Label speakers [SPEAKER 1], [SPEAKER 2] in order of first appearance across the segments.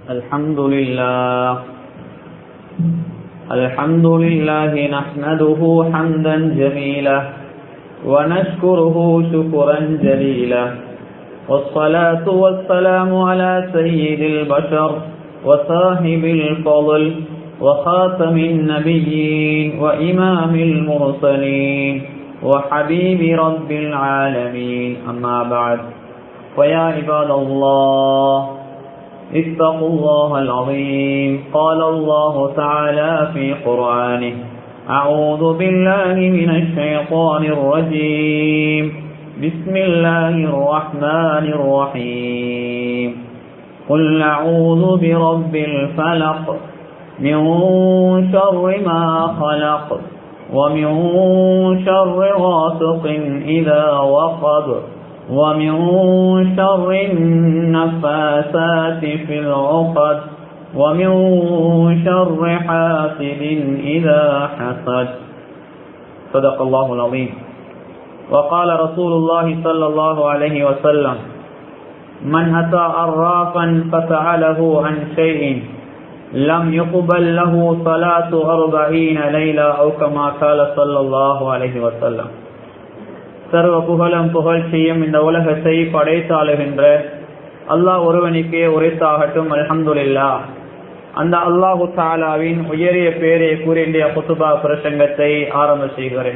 [SPEAKER 1] الحمد لله الحمد لله نحمده حمدا جميلا ونشكره شكرا جليلا والصلاة والسلام على سيد البشر وصاحب الفضل وخاتم النبيين وإمام المرسلين وحبيب رب العالمين أما بعد فيا عباد الله اتقوا الله العظيم قال الله تعالى في قرآنه أعوذ بالله من الشيطان الرجيم بسم الله الرحمن الرحيم قل أعوذ برب الفلق من شر ما خلق ومن شر غاسق إذا وقب ومن شر النفاسات في العقد ومن شر حاسد إذا حسد صدق الله العظيم وقال رسول الله صلى الله عليه وسلم من أتى عرافا فسأله عن شيء لم يقبل له صلاة أربعين ليلة أو كما قال صلى الله عليه وسلم சர்வ புகழும் புகழ்ச்சியும் இந்த உலகத்தை படைத்தாளுகின்ற அல்லாஹ் ஒருவனுக்கே உரைத்தாகட்டும் அலமதுல்லா அந்த அல்லாஹு தாலாவின் உயரிய பேரை கூறிய குத்துபா பிரசங்கத்தை ஆரம்ப செய்கிறேன்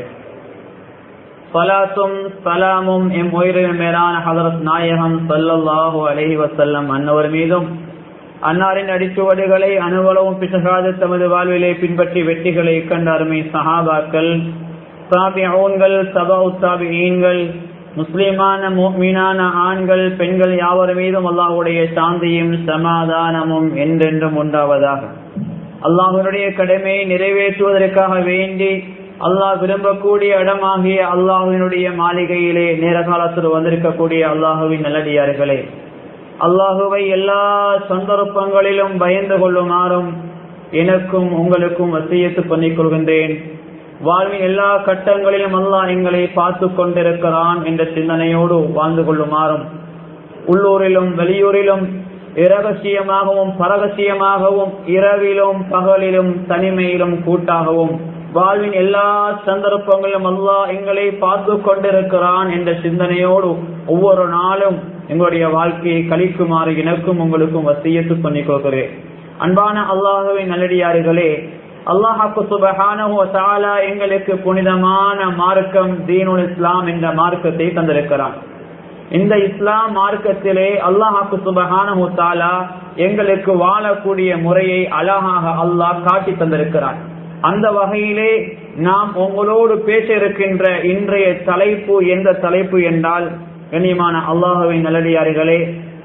[SPEAKER 1] சலாத்தும் சலாமும் எம் உயிரின் மேலான ஹதரத் நாயகம் சல்லல்லாஹு அலஹி வசல்லம் அன்னவர் மீதும் அன்னாரின் அடிச்சுவடுகளை அனுபவம் பிசகாது தமது வாழ்விலை பின்பற்றி வெற்றிகளை கண்ட அருமை சஹாபாக்கள் சாபியூன்கள் சபா உத்தாபியீன்கள் முஸ்லிமான மீனான ஆண்கள் பெண்கள் யாவர் மீதும் அல்லாஹுடைய சாந்தியும் சமாதானமும் என்றென்றும் உண்டாவதாக அல்லாஹனுடைய கடமையை நிறைவேற்றுவதற்காக வேண்டி அல்லாஹ் விரும்பக்கூடிய இடமாகிய அல்லாஹுவினுடைய மாளிகையிலே நேர காலத்தில் வந்திருக்கக்கூடிய அல்லாஹுவின் நல்லடியார்களே அல்லாஹுவை எல்லா சந்தர்ப்பங்களிலும் பயந்து கொள்ளுமாறும் எனக்கும் உங்களுக்கும் வசியத்து பண்ணிக் கொள்கின்றேன் வாழ்வின் எல்லா கட்டங்களிலும் அல்லாஹ் எங்களை பார்த்து கொண்டிருக்கிறான் என்ற சிந்தனையோடு வாழ்ந்து கொள்ளுமாறும் உள்ளூரிலும் வெளியூரிலும் இரகசியமாகவும் பரகசியமாகவும் இரவிலும் பகலிலும் தனிமையிலும் கூட்டாகவும் வாழ்வின் எல்லா சந்தர்ப்பங்களிலும் அல்லாஹ் எங்களை பார்த்து கொண்டிருக்கிறான் என்ற சிந்தனையோடு ஒவ்வொரு நாளும் எங்களுடைய வாழ்க்கையை கழிக்குமாறு எனக்கும் உங்களுக்கும் வசியத்து பண்ணிக் கொள்கிறேன் அன்பான அல்லாஹுவின் நல்லடியார்களே அல்லாஹாக்கு சுபஹான எங்களுக்கு புனிதமான மார்க்கம் தீனுல் இஸ்லாம் என்ற மார்க்கத்தை தந்திருக்கிறான் இந்த இஸ்லாம் மார்க்கத்திலே அல்லாஹாக்கு சுபஹானு தாலா எங்களுக்கு வாழக்கூடிய முறையை அழகாக அல்லாஹ் காட்டி தந்திருக்கிறான் அந்த வகையிலே நாம் உங்களோடு பேச இருக்கின்ற இன்றைய தலைப்பு எந்த தலைப்பு என்றால் கண்ணியமான அல்லாஹுவின் நல்லடியார்களே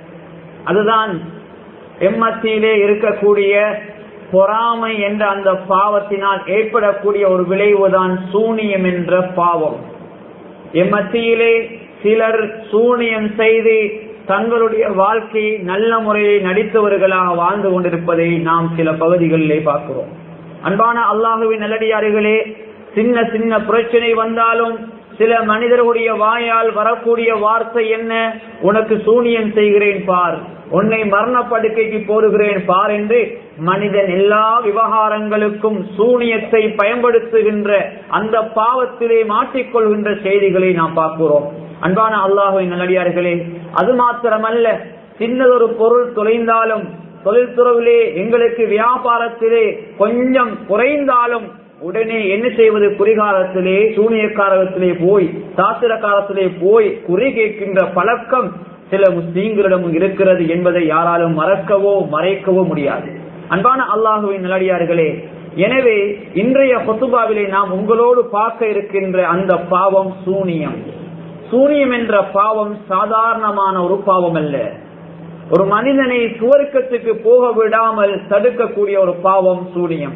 [SPEAKER 1] அதுதான் எம்மத்தியிலே இருக்கக்கூடிய பொறாமை என்ற அந்த பாவத்தினால் ஏற்படக்கூடிய ஒரு விளைவுதான் சூனியம் என்ற பாவம் எம்மத்தியிலே சிலர் சூனியம் செய்து தங்களுடைய வாழ்க்கையை நல்ல முறையில் நடித்தவர்களாக வாழ்ந்து கொண்டிருப்பதை நாம் சில பகுதிகளிலே பார்க்கிறோம் அன்பான அல்லாஹுவின் நல்லடியார்களே சின்ன சின்ன பிரச்சனை வந்தாலும் சில மனிதர்களுடைய வாயால் வரக்கூடிய வார்த்தை என்ன உனக்கு சூனியம் செய்கிறேன் பார் உன்னை மரணப்படுக்கைக்கு போடுகிறேன் பார் என்று மனிதன் எல்லா விவகாரங்களுக்கும் சூனியத்தை பயன்படுத்துகின்ற அந்த பாவத்திலே மாற்றிக்கொள்கின்ற செய்திகளை நாம் பார்க்கிறோம் அன்பான அல்லாஹுவின் நல்லடியார்களே அது மாத்திரமல்ல சின்னதொரு பொருள் தொலைந்தாலும் தொழில்துறவிலே எங்களுக்கு வியாபாரத்திலே கொஞ்சம் குறைந்தாலும் உடனே என்ன செய்வது குறிகாலத்திலே சூனியக்காரத்திலே போய் சாத்திரக்காரத்திலே போய் குறி கேட்கின்ற பழக்கம் சில முஸ்லீம்களிடம் இருக்கிறது என்பதை யாராலும் மறக்கவோ மறைக்கவோ முடியாது அன்பான அல்லாஹுவின் நிலடியார்களே எனவே இன்றைய கொத்துபாவிலே நாம் உங்களோடு பார்க்க இருக்கின்ற அந்த பாவம் சூனியம் சூனியம் என்ற பாவம் சாதாரணமான ஒரு பாவம் அல்ல ஒரு மனிதனை சுவர்க்கத்துக்கு போக விடாமல் தடுக்கக்கூடிய ஒரு பாவம் சூனியம்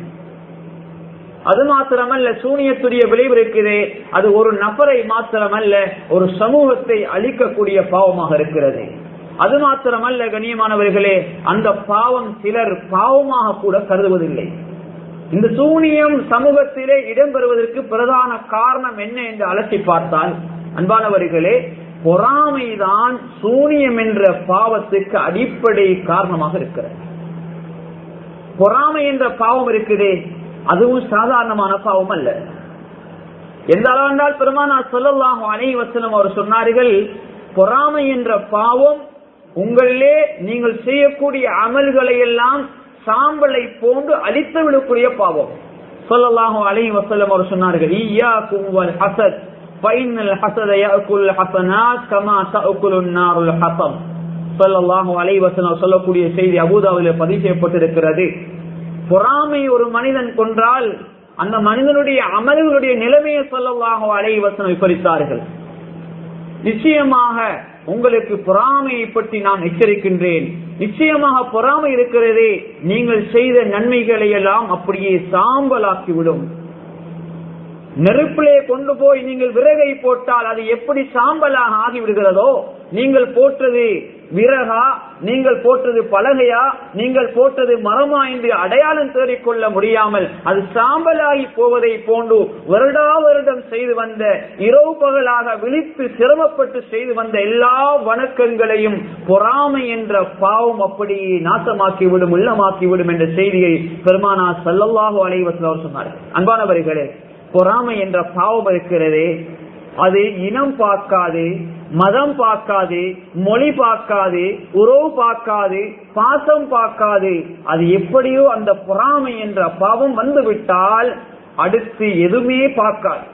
[SPEAKER 1] அது மாத்திரமல்ல சூனியத்துடைய விளைவு இருக்குதே அது ஒரு நபரை மாத்திரமல்ல ஒரு சமூகத்தை அழிக்கக்கூடிய பாவமாக இருக்கிறது அது மாத்திரமல்ல கண்ணியமானவர்களே அந்த பாவம் சிலர் பாவமாக கூட கருதுவதில்லை இந்த சூனியம் சமூகத்திலே இடம்பெறுவதற்கு பிரதான காரணம் என்ன என்று அலசி பார்த்தால் அன்பானவர்களே பொறாமைதான் சூனியம் என்ற பாவத்துக்கு அடிப்படை காரணமாக இருக்கிறது பொறாமை என்ற பாவம் இருக்குதே அதுவும் சாதாரணமான பாவம் அல்ல எந்த அளவென்றால் பெருமானா சொல்லலாகும் அனை வசனம் அவர் சொன்னார்கள் பொறாமை என்ற பாவம் உங்களிலே நீங்கள் செய்யக்கூடிய அமல்களை எல்லாம் சாம்பலை போன்று அழித்து விடக்கூடிய பாவம் சொல்லலாகும் அலை வசலம் அவர் சொன்னார்கள் ஈயா குவல் ஹசத் பைனல் ஹசத யாக்குல் ஹசனாத் கமா தஅக்குலுன் நாருல் ஹசம் சொல்லலாகும் அலை வசனம் சொல்லக்கூடிய செய்தி அபூதாவில் பதிவு செய்யப்பட்டிருக்கிறது பொறாமை ஒரு மனிதன் கொன்றால் அந்த மனிதனுடைய அமல்களுடைய நிலைமையை சொல்லலாக அலை வசனம் விபரித்தார்கள் நிச்சயமாக உங்களுக்கு பொறாமையை பற்றி நான் எச்சரிக்கின்றேன் நிச்சயமாக பொறாமை இருக்கிறதே நீங்கள் செய்த நன்மைகளை எல்லாம் அப்படியே சாம்பலாக்கிவிடும் நெருப்பிலே கொண்டு போய் நீங்கள் விறகை போட்டால் அது எப்படி சாம்பலாக ஆகிவிடுகிறதோ நீங்கள் போட்டது விறகா நீங்கள் போட்டது பலகையா நீங்கள் போட்டது மரமா என்று அடையாளம் தேடிக்கொள்ள முடியாமல் அது சாம்பலாகி போவதை போன்று வருடா வருடம் செய்து வந்த இரவு பகலாக விழித்து சிரமப்பட்டு செய்து வந்த எல்லா வணக்கங்களையும் பொறாமை என்ற பாவம் அப்படியே நாசமாக்கிவிடும் உள்ளமாக்கிவிடும் என்ற செய்தியை பெருமானா சல்லல்லாஹு அலைவசல் அவர் சொன்னார் அன்பானவர்களே பொறாமை என்ற பாவம் இருக்கிறதே அது இனம் பார்க்காது மதம் பார்க்காது மொழி பார்க்காது உறவு பார்க்காது பாசம் பார்க்காது அது எப்படியோ அந்த பொறாமை என்ற பாவம் வந்துவிட்டால் அடுத்து எதுவுமே பார்க்காது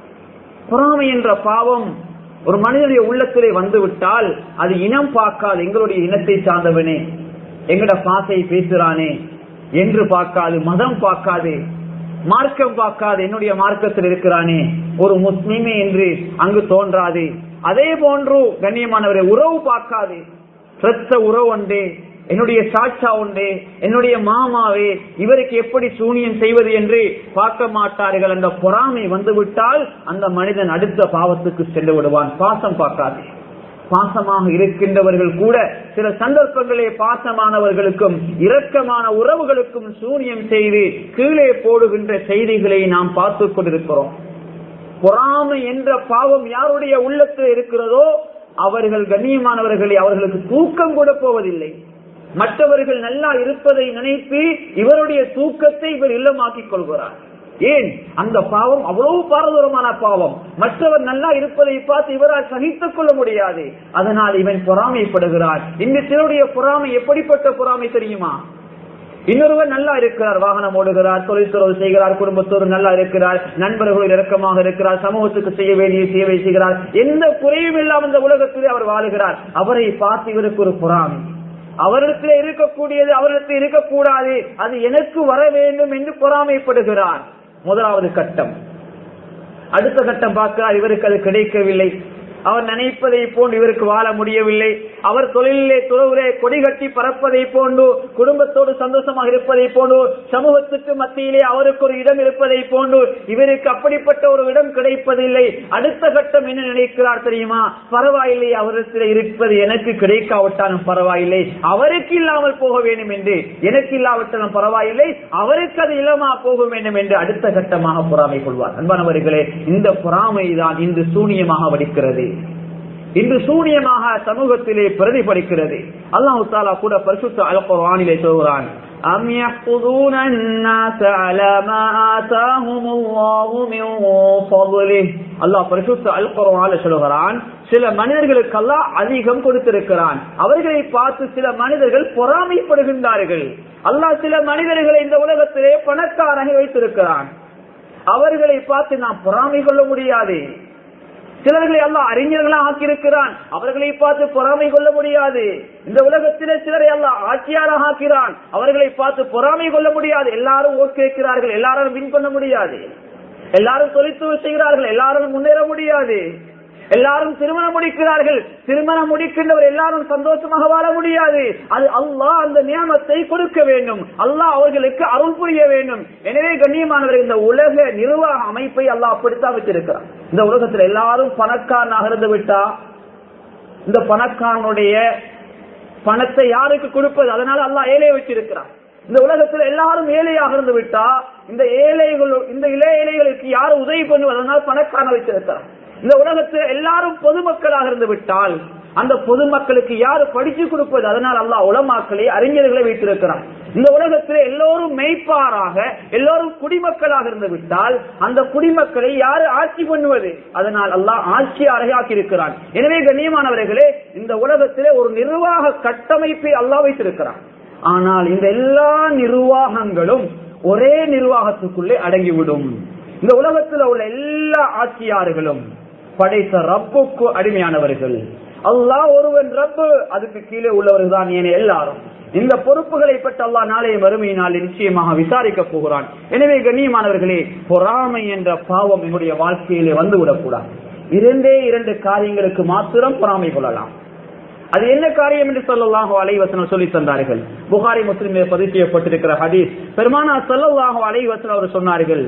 [SPEAKER 1] பொறாமை என்ற பாவம் ஒரு மனிதனுடைய உள்ளத்திலே வந்துவிட்டால் அது இனம் பார்க்காது எங்களுடைய இனத்தை சார்ந்தவனே எங்கட பாசை பேசுறானே என்று பார்க்காது மதம் பார்க்காது மார்க்கம் பார்க்காது என்னுடைய மார்க்கத்தில் இருக்கிறானே ஒரு முஸ்லிமே என்று அங்கு தோன்றாது அதே போன்று கண்ணியமானவரை உறவு பார்க்காது ரத்த உறவு உண்டே என்னுடைய சாட்சா உண்டே என்னுடைய மாமாவே இவருக்கு எப்படி சூனியம் செய்வது என்று பார்க்க மாட்டார்கள் அந்த பொறாமை வந்துவிட்டால் அந்த மனிதன் அடுத்த பாவத்துக்கு சென்று விடுவான் பாசம் பார்க்காது பாசமாக இருக்கின்றவர்கள் கூட சில சந்தர்ப்பங்களே பாசமானவர்களுக்கும் இரக்கமான உறவுகளுக்கும் சூனியம் செய்து கீழே போடுகின்ற செய்திகளை நாம் பார்த்து கொண்டிருக்கிறோம் பொறாமை என்ற பாவம் யாருடைய உள்ளத்தில் இருக்கிறதோ அவர்கள் கண்ணியமானவர்களை அவர்களுக்கு தூக்கம் கூட போவதில்லை மற்றவர்கள் நல்லா இருப்பதை நினைத்து இவருடைய தூக்கத்தை இவர் இல்லமாக்கிக் கொள்கிறார் ஏன் அந்த பாவம் அவ்வளவு பாரதூரமான பாவம் மற்றவர் நல்லா இருப்பதை பார்த்து இவரால் சகித்துக் கொள்ள முடியாது அதனால் இவன் பொறாமைப்படுகிறார் இந்த சிலருடைய பொறாமை எப்படிப்பட்ட பொறாமை தெரியுமா இன்னொருவர் நல்லா இருக்கிறார் வாகனம் ஓடுகிறார் தொழில்துறவு செய்கிறார் குடும்பத்தோடு நல்லா இருக்கிறார் நண்பர்கள் இறக்கமாக இருக்கிறார் சமூகத்துக்கு செய்ய வேண்டிய சேவை செய்கிறார் எந்த குறையும் இல்லாமல் இந்த உலகத்திலே அவர் வாழுகிறார் அவரை பார்த்து இவருக்கு ஒரு பொறாமை அவரிடத்தில் இருக்கக்கூடியது அவரிடத்தில் இருக்கக்கூடாது அது எனக்கு வர வேண்டும் என்று பொறாமைப்படுகிறார் முதலாவது கட்டம் அடுத்த கட்டம் பார்க்கிறார் இவருக்கு அது கிடைக்கவில்லை அவர் நினைப்பதை போன்று இவருக்கு வாழ முடியவில்லை அவர் தொழிலே துறவுலே கொடி கட்டி பறப்பதை போன்று குடும்பத்தோடு சந்தோஷமாக இருப்பதை போன்று சமூகத்துக்கு மத்தியிலே அவருக்கு ஒரு இடம் இருப்பதை போன்று இவருக்கு அப்படிப்பட்ட ஒரு இடம் கிடைப்பதில்லை அடுத்த கட்டம் என்ன நினைக்கிறார் தெரியுமா பரவாயில்லை அவரிடத்தில் இருப்பது எனக்கு கிடைக்காவிட்டாலும் பரவாயில்லை அவருக்கு இல்லாமல் போக வேண்டும் என்று எனக்கு இல்லாவிட்டாலும் பரவாயில்லை அவருக்கு அது இல்லாம போக வேண்டும் என்று அடுத்த கட்டமாக பொறாமை கொள்வார் அன்பானவர்களே இந்த பொறாமை தான் இன்று சூனியமாக வடிக்கிறது இன்று சூனியமாக சமூகத்திலே பிரதிபலிக்கிறது அல்லாஹு தாலா கூட பரிசுத்த அல்குர்ஆனிலே சொல்கிறான் أم يحفظون الناس على ما آتاهم الله من فضله அல்லாஹ் பரிசுத்த அல் குர்ஆன்ல சொல்கிறான் சில மனிதர்களுக்கு அல்லாஹ் அதிகம் கொடுத்திருக்கிறான் அவர்களை பார்த்து சில மனிதர்கள் பொறாமைப்படுகின்றார்கள் அல்லாஹ் சில மனிதர்களை இந்த உலகத்திலே பணக்காரனை வைத்திருக்கிறான் அவர்களை பார்த்து நாம் பொறாமை கொள்ள முடியாது சிலர்களை அல்ல அறிஞர்களாக ஆக்கியிருக்கிறான் அவர்களை பார்த்து பொறாமை கொள்ள முடியாது இந்த உலகத்திலே சிலரை அல்ல ஆட்சியாராக ஆக்கிறான் அவர்களை பார்த்து பொறாமை கொள்ள முடியாது எல்லாரும் ஓட்டு கேட்கிறார்கள் எல்லாரும் வின் பண்ண முடியாது எல்லாரும் தொழிற்துவ செய்கிறார்கள் எல்லாரும் முன்னேற முடியாது எல்லாரும் திருமணம் முடிக்கிறார்கள் திருமணம் முடிக்கின்றவர் எல்லாரும் சந்தோஷமாக வாழ முடியாது அது அல்லாஹ் அந்த நியமத்தை கொடுக்க வேண்டும் அல்லாஹ் அவர்களுக்கு அருள் புரிய வேண்டும் எனவே கண்ணியமானவர் இந்த உலக நிர்வாக அமைப்பை அல்லாஹ் அப்படித்தான் வச்சிருக்கிறார் இந்த உலகத்தில் எல்லாரும் பணக்காரனாக இருந்து விட்டா இந்த பணக்காரனுடைய பணத்தை யாருக்கு கொடுப்பது அதனால அல்லாஹ் ஏழையை வச்சிருக்கிறார் இந்த உலகத்தில் எல்லாரும் ஏழையாக இருந்து விட்டா இந்த ஏழைகள் இந்த இளைய ஏழைகளுக்கு யார் உதவி பண்ணுவது அதனால் பணக்காரன் வச்சிருக்கிறார் இந்த உலகத்தில் எல்லாரும் பொதுமக்களாக இருந்து விட்டால் அந்த பொதுமக்களுக்கு யாரு படிச்சு கொடுப்பது அதனால் அல்லாஹ் உலமாக்களை அறிஞர்களை வைத்திருக்கிறான் இந்த உலகத்திலே எல்லோரும் மெய்ப்பாராக எல்லோரும் குடிமக்களாக இருந்து விட்டால் அந்த குடிமக்களை யாரு ஆட்சி பண்ணுவது அதனால் அல்லாஹ் ஆட்சி அறையாக்கி இருக்கிறான் எனவே கண்ணியமானவர்களே இந்த உலகத்திலே ஒரு நிர்வாக கட்டமைப்பை அல்லாஹ் வைத்திருக்கிறான் ஆனால் இந்த எல்லா நிர்வாகங்களும் ஒரே நிர்வாகத்துக்குள்ளே அடங்கிவிடும் இந்த உலகத்தில் உள்ள எல்லா ஆட்சியாளர்களும் படைத்த ரப்புக்கு அடிமையானவர்கள் அல்லாஹ் ஒருவன் ரப்பு அதுக்கு கீழே உள்ளவர்கள் தான் ஏன் எல்லாரும் இந்த பொறுப்புகளை பற்றி அல்லா நாளைய வறுமையினால் நிச்சயமாக விசாரிக்க போகிறான் எனவே கண்ணியமானவர்களே பொறாமை என்ற பாவம் என்னுடைய வாழ்க்கையிலே வந்துவிடக்கூடாது இரண்டே இரண்டு காரியங்களுக்கு மாத்திரம் பொறாமை கொள்ளலாம் அது என்ன காரியம் என்று சொல்லலாக அலைவசனம் சொல்லி தந்தார்கள் புகாரி முஸ்லிமே பதிவு செய்யப்பட்டிருக்கிற ஹதீஸ் பெருமானா சொல்லலாக அலைவசனம் அவர் சொன்னார்கள்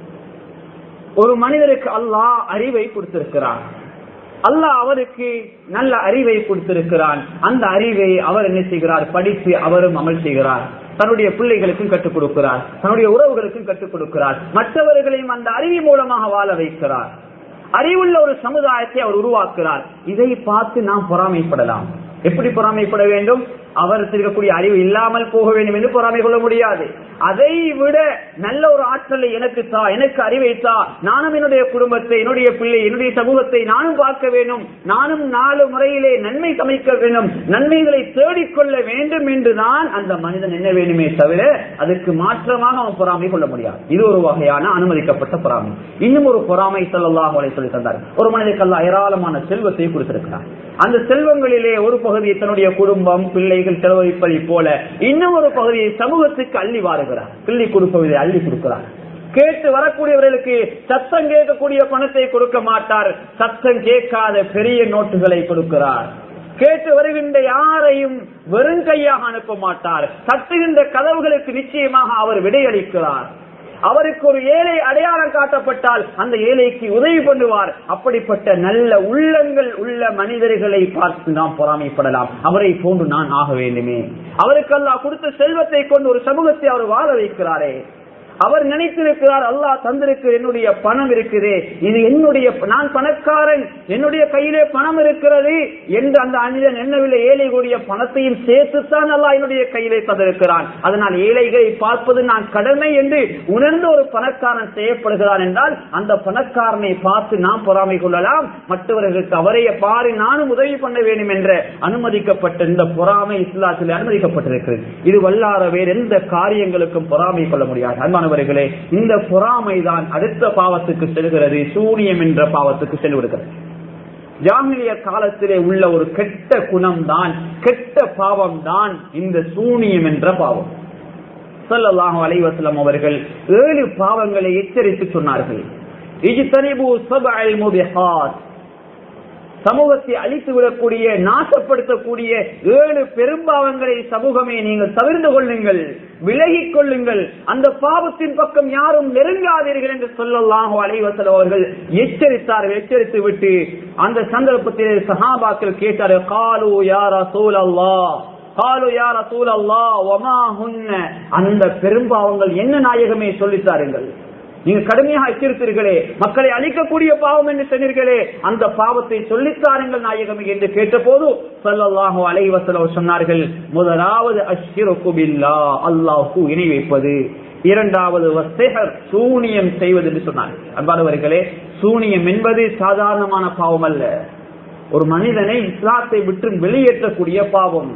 [SPEAKER 1] ஒரு மனிதருக்கு அல்லாஹ் அறிவை கொடுத்திருக்கிறார் அல்லாஹ் அவருக்கு நல்ல அறிவை கொடுத்திருக்கிறான் அந்த அறிவை அவர் என்ன செய்கிறார் படித்து அவரும் அமல் செய்கிறார் தன்னுடைய பிள்ளைகளுக்கும் கற்றுக் கொடுக்கிறார் தன்னுடைய உறவுகளுக்கும் கற்றுக் கொடுக்கிறார் மற்றவர்களையும் அந்த அறிவி மூலமாக வாழ வைக்கிறார் அறிவுள்ள ஒரு சமுதாயத்தை அவர் உருவாக்குகிறார் இதை பார்த்து நாம் பொறாமைப்படலாம் எப்படி பொறாமைப்பட வேண்டும் அவர் இருக்கக்கூடிய அறிவு இல்லாமல் போக வேண்டும் என்று பொறாமை கொள்ள முடியாது அதை விட நல்ல ஒரு ஆற்றலை எனக்கு தா எனக்கு அறிவை தா நானும் என்னுடைய குடும்பத்தை என்னுடைய பிள்ளை என்னுடைய சமூகத்தை நானும் பார்க்க வேண்டும் நானும் நாலு முறையிலே நன்மை சமைக்க வேண்டும் நன்மைகளை தேடிக்கொள்ள வேண்டும் என்றுதான் அந்த மனிதன் என்ன வேண்டுமே தவிர அதுக்கு மாற்றமாக அவன் பொறாமை கொள்ள முடியாது இது ஒரு வகையான அனுமதிக்கப்பட்ட பொறாமை இன்னும் ஒரு பொறாமை சொல்லலாம் சொல்லி தந்தார் ஒரு மனிதனுக்கு அல்ல ஏராளமான செல்வத்தை கொடுத்திருக்கிறார் அந்த செல்வங்களிலே ஒரு பகுதியை தன்னுடைய குடும்பம் பிள்ளைகள் செலவழிப்பதை போல இன்னும் ஒரு பகுதியை சமூகத்துக்கு அள்ளி வாருகிறார் கிள்ளி கொடுப்பதை அள்ளி கொடுக்கிறார் கேட்டு வரக்கூடியவர்களுக்கு சத்தம் கேட்கக்கூடிய பணத்தை கொடுக்க மாட்டார் சத்தம் கேட்காத பெரிய நோட்டுகளை கொடுக்கிறார் கேட்டு வருகின்ற யாரையும் வெறும் கையாக அனுப்ப மாட்டார் தட்டுகின்ற கதவுகளுக்கு நிச்சயமாக அவர் விடையளிக்கிறார் அவருக்கு ஒரு ஏழை அடையாளம் காட்டப்பட்டால் அந்த ஏழைக்கு உதவி பண்ணுவார் அப்படிப்பட்ட நல்ல உள்ளங்கள் உள்ள மனிதர்களை பார்த்து நாம் பொறாமைப்படலாம் அவரை போன்று நான் ஆக வேண்டுமே அவருக்கெல்லாம் கொடுத்த செல்வத்தை கொண்டு ஒரு சமூகத்தை அவர் வாழ வைக்கிறாரே அவர் நினைத்திருக்கிறார் அல்லாஹ் தந்திருக்கு என்னுடைய பணம் இருக்குது இது என்னுடைய நான் பணக்காரன் என்னுடைய கையிலே பணம் இருக்கிறது என்று அந்த அனிதன் என்னவில்லை ஏழை கூடிய பணத்தையும் சேர்த்துத்தான் அல்லாஹ் என்னுடைய கையிலே தந்திருக்கிறான் அதனால் ஏழைகளை பார்ப்பது நான் கடமை என்று உணர்ந்த ஒரு பணக்காரன் செய்யப்படுகிறான் என்றால் அந்த பணக்காரனை பார்த்து நாம் பொறாமை கொள்ளலாம் மற்றவர்களுக்கு அவரைய பாரு நானும் உதவி பண்ண வேண்டும் என்ற அனுமதிக்கப்பட்ட இந்த பொறாமை இஸ்லாத்தில் அனுமதிக்கப்பட்டிருக்கிறது இது வல்லார வேறு எந்த காரியங்களுக்கும் பொறாமை கொள்ள முடியாது அன்பானவர்களே இந்த பொறாமை தான் அடுத்த பாவத்துக்கு செல்கிறது சூனியம் என்ற பாவத்துக்கு செல்விடுகிறது ஜாமிலிய காலத்திலே உள்ள ஒரு கெட்ட குணம் தான் கெட்ட பாவம் தான் இந்த சூனியம் என்ற பாவம் சொல்லலாம் அலைவசலம் அவர்கள் ஏழு பாவங்களை எச்சரித்து சொன்னார்கள் இஜ்தனிபு சபஅல் முபிஹாத் சமூகத்தை அழித்து விடக்கூடிய நாசப்படுத்தக்கூடிய ஏழு பெரும்பாவங்களை சமூகமே நீங்கள் தவிர்த்து கொள்ளுங்கள் விலகிக் கொள்ளுங்கள் அந்த பாவத்தின் பக்கம் யாரும் நெருங்காதீர்கள் என்று சொல்லலாம் அலைவசல் அவர்கள் எச்சரித்தார்கள் எச்சரித்து விட்டு அந்த சந்தர்ப்பத்தில் சஹாபாக்கள் கேட்டார்கள் காலு யாரா சூழ் அல்லா காலு யார சூழ் அல்லா ஒமா அந்த பெரும்பாவங்கள் என்ன நாயகமே சொல்லித்தாருங்கள் நீங்க கடுமையாக எச்சரித்தீர்களே மக்களை அழிக்கக்கூடிய பாவம் என்று சொன்னீர்களே அந்த பாவத்தை சொல்லித்தாருங்கள் நாயகமே என்று கேட்டபோது சொல்லல்லாஹோ அலைவசல சொன்னார்கள் முதலாவது அஷ்ரகுபில்லா அல்லாஹு இணை வைப்பது இரண்டாவது வசேகர் சூனியம் செய்வது என்று சொன்னார் அன்பானவர்களே சூனியம் என்பது சாதாரணமான பாவம் அல்ல ஒரு மனிதனை இஸ்லாத்தை விட்டு வெளியேற்றக்கூடிய பாவம்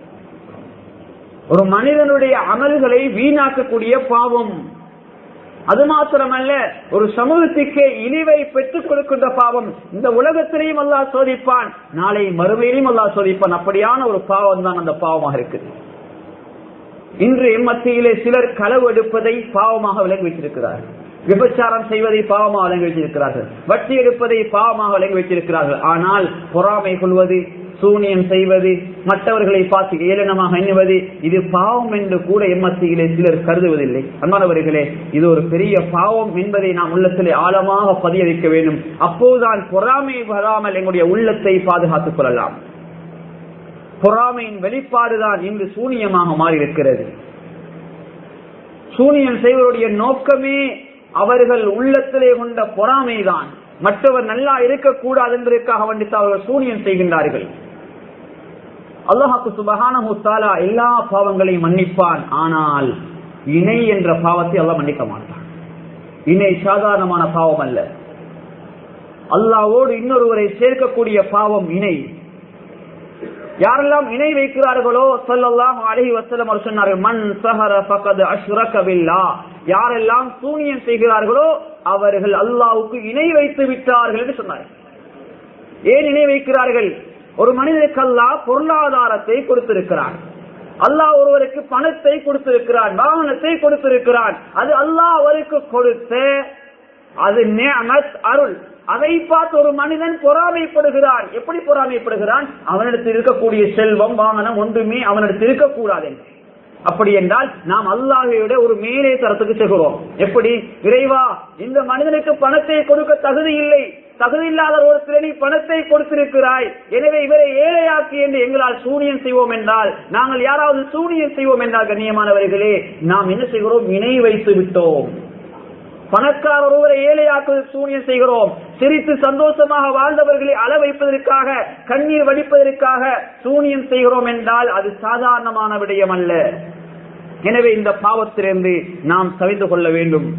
[SPEAKER 1] ஒரு மனிதனுடைய அமல்களை வீணாக்கக்கூடிய பாவம் அது மாத்திரமல்ல ஒரு சமூகத்துக்கு இழிவை பெற்றுக் கொடுக்கின்ற பாவம் இந்த உலகத்திலையும் அல்லா சோதிப்பான் நாளை மறுமையிலையும் அல்லா சோதிப்பான் அப்படியான ஒரு பாவம் தான் அந்த பாவமாக இருக்குது இன்று மத்தியிலே சிலர் களவு எடுப்பதை பாவமாக விலகி வைத்திருக்கிறார் விபச்சாரம் செய்வதை பாவமாக விளங்கி வைத்திருக்கிறார்கள் வட்டி எடுப்பதை பாவமாக விளங்கி வைத்திருக்கிறார்கள் ஆனால் பொறாமை கொள்வது சூனியம் செய்வது மற்றவர்களை பார்த்து ஏளனமாக எண்ணுவது இது பாவம் என்று கூட எம்மத்தியிலே சிலர் கருதுவதில்லை அன்பானவர்களே இது ஒரு பெரிய பாவம் என்பதை நாம் உள்ளத்திலே ஆழமாக பதிய வைக்க வேண்டும் அப்போதுதான் பொறாமை வராமல் எங்களுடைய உள்ளத்தை பாதுகாத்துக் கொள்ளலாம் பொறாமையின் வெளிப்பாடுதான் இன்று சூனியமாக மாறியிருக்கிறது சூனியம் செய்வருடைய நோக்கமே அவர்கள் உள்ளத்திலே கொண்ட பொறாமைதான் மற்றவர் நல்லா இருக்கக்கூடாது என்பதற்காக வண்டித்து அவர்கள் சூனியம் செய்கின்றார்கள் அல்லாஹாக்கு சுபகான முத்தாலா எல்லா பாவங்களையும் மன்னிப்பான் ஆனால் இணை என்ற பாவத்தை அல்லாஹ் மன்னிக்க மாட்டான் இணை சாதாரணமான பாவம் அல்ல அல்லாவோடு இன்னொருவரை சேர்க்கக்கூடிய பாவம் இணை யாரெல்லாம் இணை வைக்கிறார்களோ சொல்லலாம் அழகி வசலம் அவர் சொன்னார்கள் மண் சஹர பக்கது அஷ்ரகவில்லா யாரெல்லாம் சூனியம் செய்கிறார்களோ அவர்கள் அல்லாவுக்கு இணை வைத்து விட்டார்கள் என்று சொன்னார்கள் ஏன் இணை வைக்கிறார்கள் ஒரு மனிதனுக்கு அல்லா பொருளாதாரத்தை கொடுத்திருக்கிறான் அல்லாஹ் ஒருவருக்கு பணத்தை கொடுத்திருக்கிறான் வாகனத்தை கொடுத்திருக்கிறான் அது அல்லாஹ் அவருக்கு கொடுத்த அது அருள் அதை பார்த்து ஒரு மனிதன் பொறாமைப்படுகிறான் எப்படி பொறாமைப்படுகிறான் அவனிடத்தில் இருக்கக்கூடிய செல்வம் வாகனம் ஒன்றுமே அவனிடத்தில் இருக்கக்கூடாது அப்படி என்றால் நாம் அல்லாஹையோட ஒரு மேலே தரத்துக்கு செல்கிறோம் எப்படி இறைவா இந்த மனிதனுக்கு பணத்தை கொடுக்க தகுதி இல்லை தகுதி இல்லாத ஒரு நீ பணத்தை கொடுத்திருக்கிறாய் எனவே இவரை ஏழையாக்கி என்று எங்களால் சூனியம் செய்வோம் என்றால் நாங்கள் யாராவது சூனியம் செய்வோம் என்றால் கண்ணியமானவர்களே நாம் என்ன செய்கிறோம் இணை வைத்து விட்டோம் பணக்கார ஒருவரை ஏழையாக்குவதற்கு சூனியம் செய்கிறோம் சிரித்து சந்தோஷமாக வாழ்ந்தவர்களை அள வைப்பதற்காக கண்ணீர் வடிப்பதற்காக சூனியம் செய்கிறோம் என்றால் அது சாதாரணமான விடயம் அல்ல எனவே இந்த பாவத்திலிருந்து நாம் தவிந்து கொள்ள வேண்டும்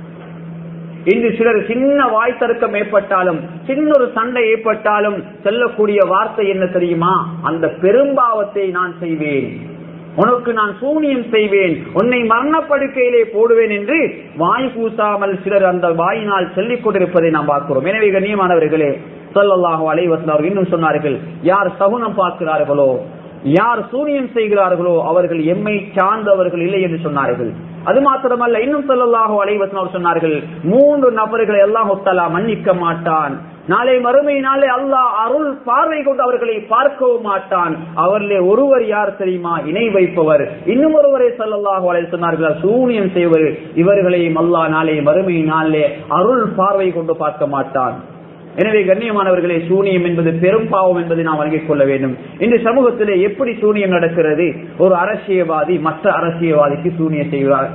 [SPEAKER 1] இன்று சிலர் சின்ன வாய் தர்க்கம் ஏற்பட்டாலும் சின்ன ஒரு சண்டை ஏற்பட்டாலும் செல்லக்கூடிய வார்த்தை என்ன தெரியுமா அந்த பெரும்பாவத்தை நான் செய்வேன் உனக்கு நான் சூனியம் செய்வேன் உன்னை மரணப்படுக்கையிலே போடுவேன் என்று வாய் பூசாமல் சிலர் அந்த வாயினால் சொல்லிக் கொண்டிருப்பதை நாம் பார்க்கிறோம் எனவே கண்ணியமானவர்களே சொல்லல்லாஹோ அலைவசன் இன்னும் சொன்னார்கள் யார் சகுனம் பார்க்கிறார்களோ யார் சூனியம் செய்கிறார்களோ அவர்கள் எம்மை சார்ந்தவர்கள் இல்லை என்று சொன்னார்கள் அது மாத்திரமல்ல இன்னும் சொல்லலாக அலைவசன் அவர் சொன்னார்கள் மூன்று நபர்களை எல்லாம் ஒத்தலா மன்னிக்க மாட்டான் நாளை மறுமை நாளே அல்லாஹ் அருள் பார்வை கொண்டு அவர்களை பார்க்கவும் மாட்டான் அவர்களே ஒருவர் யார் தெரியுமா இணை வைப்பவர் இன்னும் ஒருவரை சொல்லல்லாக அலை சொன்னார்கள் சூனியம் செய்வர் இவர்களையும் அல்லாஹ் நாளை மறுமை நாளே அருள் பார்வை கொண்டு பார்க்க மாட்டான் எனவே கண்ணியமானவர்களே சூனியம் என்பது பெரும் பாவம் என்பதை நாம் வழங்கிக் கொள்ள வேண்டும் இந்த சமூகத்திலே எப்படி சூனியம் நடக்கிறது ஒரு அரசியல்வாதி மற்ற அரசியல்வாதிக்கு சூனியம் செய்கிறார்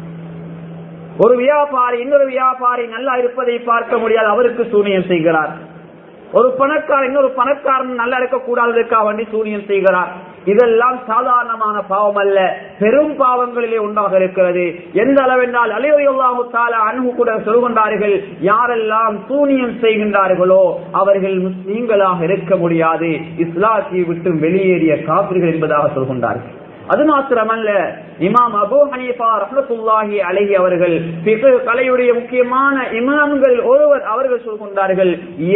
[SPEAKER 1] ஒரு வியாபாரி இன்னொரு வியாபாரி நல்லா இருப்பதை பார்க்க முடியாது அவருக்கு சூனியம் செய்கிறார் ஒரு பணக்காரன் இன்னொரு பணக்காரன் நல்லா இருக்கக்கூடாததற்காக வேண்டி சூனியம் செய்கிறார் இதெல்லாம் சாதாரணமான பாவம் அல்ல பெரும் பாவங்களிலே உண்டாக இருக்கிறது எந்த அளவென்றால் அலைவல்லாஹு தால அன்பு கூட சொல்கின்றார்கள் யாரெல்லாம் சூனியம் செய்கின்றார்களோ அவர்கள் முஸ்லீம்களாக இருக்க முடியாது இஸ்லாத்தை விட்டு வெளியேறிய காப்பிர்கள் என்பதாக சொல்கின்றார்கள் அது மாத்திரமல்ல இமாம் அபு ஹனீஃபா ரஹமத்துல்லாஹி அலஹி அவர்கள் கலையுடைய முக்கியமான இமாம்கள் ஒருவர் அவர்கள் சொல்கின்றார்கள்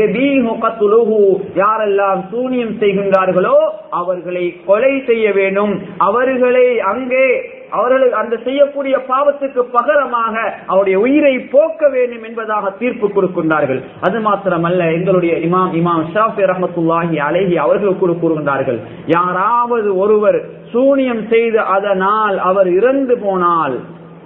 [SPEAKER 1] யாரெல்லாம் சூனியம் செய்கின்றார்களோ அவர்களை கொலை செய்ய வேண்டும் அவர்களை அங்கே அவர்களுக்கு அந்த செய்யக்கூடிய பாவத்துக்கு பகரமாக அவருடைய உயிரை போக்க வேண்டும் என்பதாக தீர்ப்பு கொடுக்கின்றார்கள் அது மாத்திரமல்ல எங்களுடைய இமாம் இமாம் ஷாஃபி ரஹமத்துல்லாஹி அழகி அவர்கள் கூட கூறுகின்றார்கள் யாராவது ஒருவர் சூனியம் செய்து அதனால் அவர் இறந்து போனால்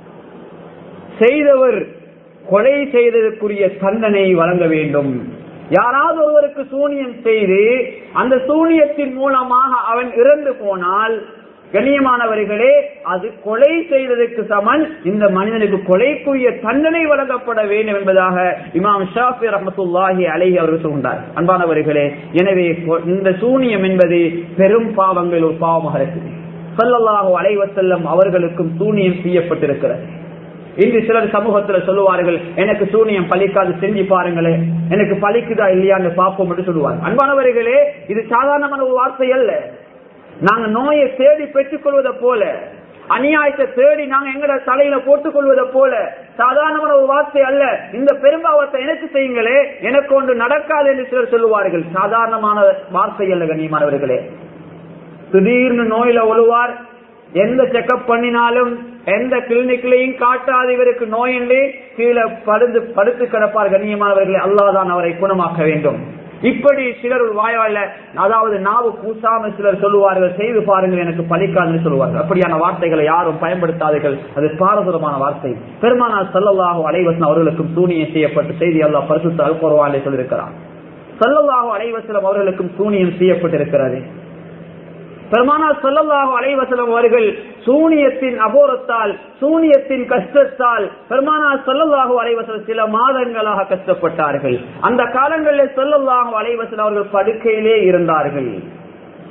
[SPEAKER 1] செய்தவர் கொலை செய்ததற்குரிய தண்டனை வழங்க வேண்டும் யாராவது ஒருவருக்கு சூனியம் செய்து அந்த சூனியத்தின் மூலமாக அவன் இறந்து போனால் கண்ணியமானவர்களே அது கொலை செய்ததற்கு சமன் இந்த மனிதனுக்கு கொலைக்குரிய தண்டனை வழங்கப்பட வேண்டும் என்பதாக இமாம் ஷாஃபி ரஹமத்துல்லாஹி அலைஹி அவர்கள் சொல்கின்றார் அன்பானவர்களே எனவே இந்த சூனியம் என்பது பெரும் பாவங்கள் ஒரு பாவமாக இருக்குது சொல்லல்லாஹு அலைவசல்லம் அவர்களுக்கும் சூனியம் செய்யப்பட்டிருக்கிறது இன்று சிலர் சமூகத்துல சொல்லுவார்கள் எனக்கு சூனியம் பலிக்காது செஞ்சு பாருங்களே எனக்கு பலிக்குதா இல்லையான்னு பார்ப்போம் என்று சொல்லுவாங்க அன்பானவர்களே இது சாதாரணமான ஒரு வார்த்தை அல்ல நாங்க நோயை தேடி பெற்றுக் கொள்வதை போல அநியாயத்தை தேடி நாங்க எங்கட தலையில போட்டுக் கொள்வதை போல சாதாரணமான ஒரு வார்த்தை அல்ல இந்த பெரும்பாவத்தை எனக்கு செய்யுங்களே எனக்கு ஒன்று நடக்காது என்று சிலர் சொல்லுவார்கள் சாதாரணமான வார்த்தை அல்ல கண்ணியமானவர்களே திடீர்னு நோயில ஒழுவார் எந்த செக்கப் பண்ணினாலும் எந்த கிளினிக்லையும் காட்டாது இவருக்கு நோய் என்று கீழே படுத்து படுத்து கிடப்பார் கண்ணியமானவர்களை அல்லாதான் அவரை குணமாக்க வேண்டும் இப்படி சிலர் வாயால அதாவது நாவு பூசாம சிலர் சொல்லுவார்கள் செய்து பாருங்கள் எனக்கு பலிக்காதுன்னு சொல்லுவார்கள் அப்படியான வார்த்தைகளை யாரும் பயன்படுத்தாதீர்கள் அது பாரதூரமான வார்த்தை பெருமானார் சல்லல்லாஹு அலைவசன் அவர்களுக்கும் சூனியம் செய்யப்பட்ட செய்தி அல்லா பரிசுத்த அல்பொருவாலே சொல்லியிருக்கிறார் சல்லல்லாஹு அலைவசலம் அவர்களுக்கும் சூனியம் செய்யப்பட்டிருக்கிறது பெருமானார் சொல்லல்லாஹு அலைவசலம் அவர்கள் சூனியத்தின் அபோரத்தால் சூனியத்தின் கஷ்டத்தால் பெருமானார் சொல்லல்லாஹு அலைவசலம் சில மாதங்களாக கஷ்டப்பட்டார்கள் அந்த காலங்களில் சொல்லல்லாஹு அலைவசலம் அவர்கள் படுக்கையிலே இருந்தார்கள்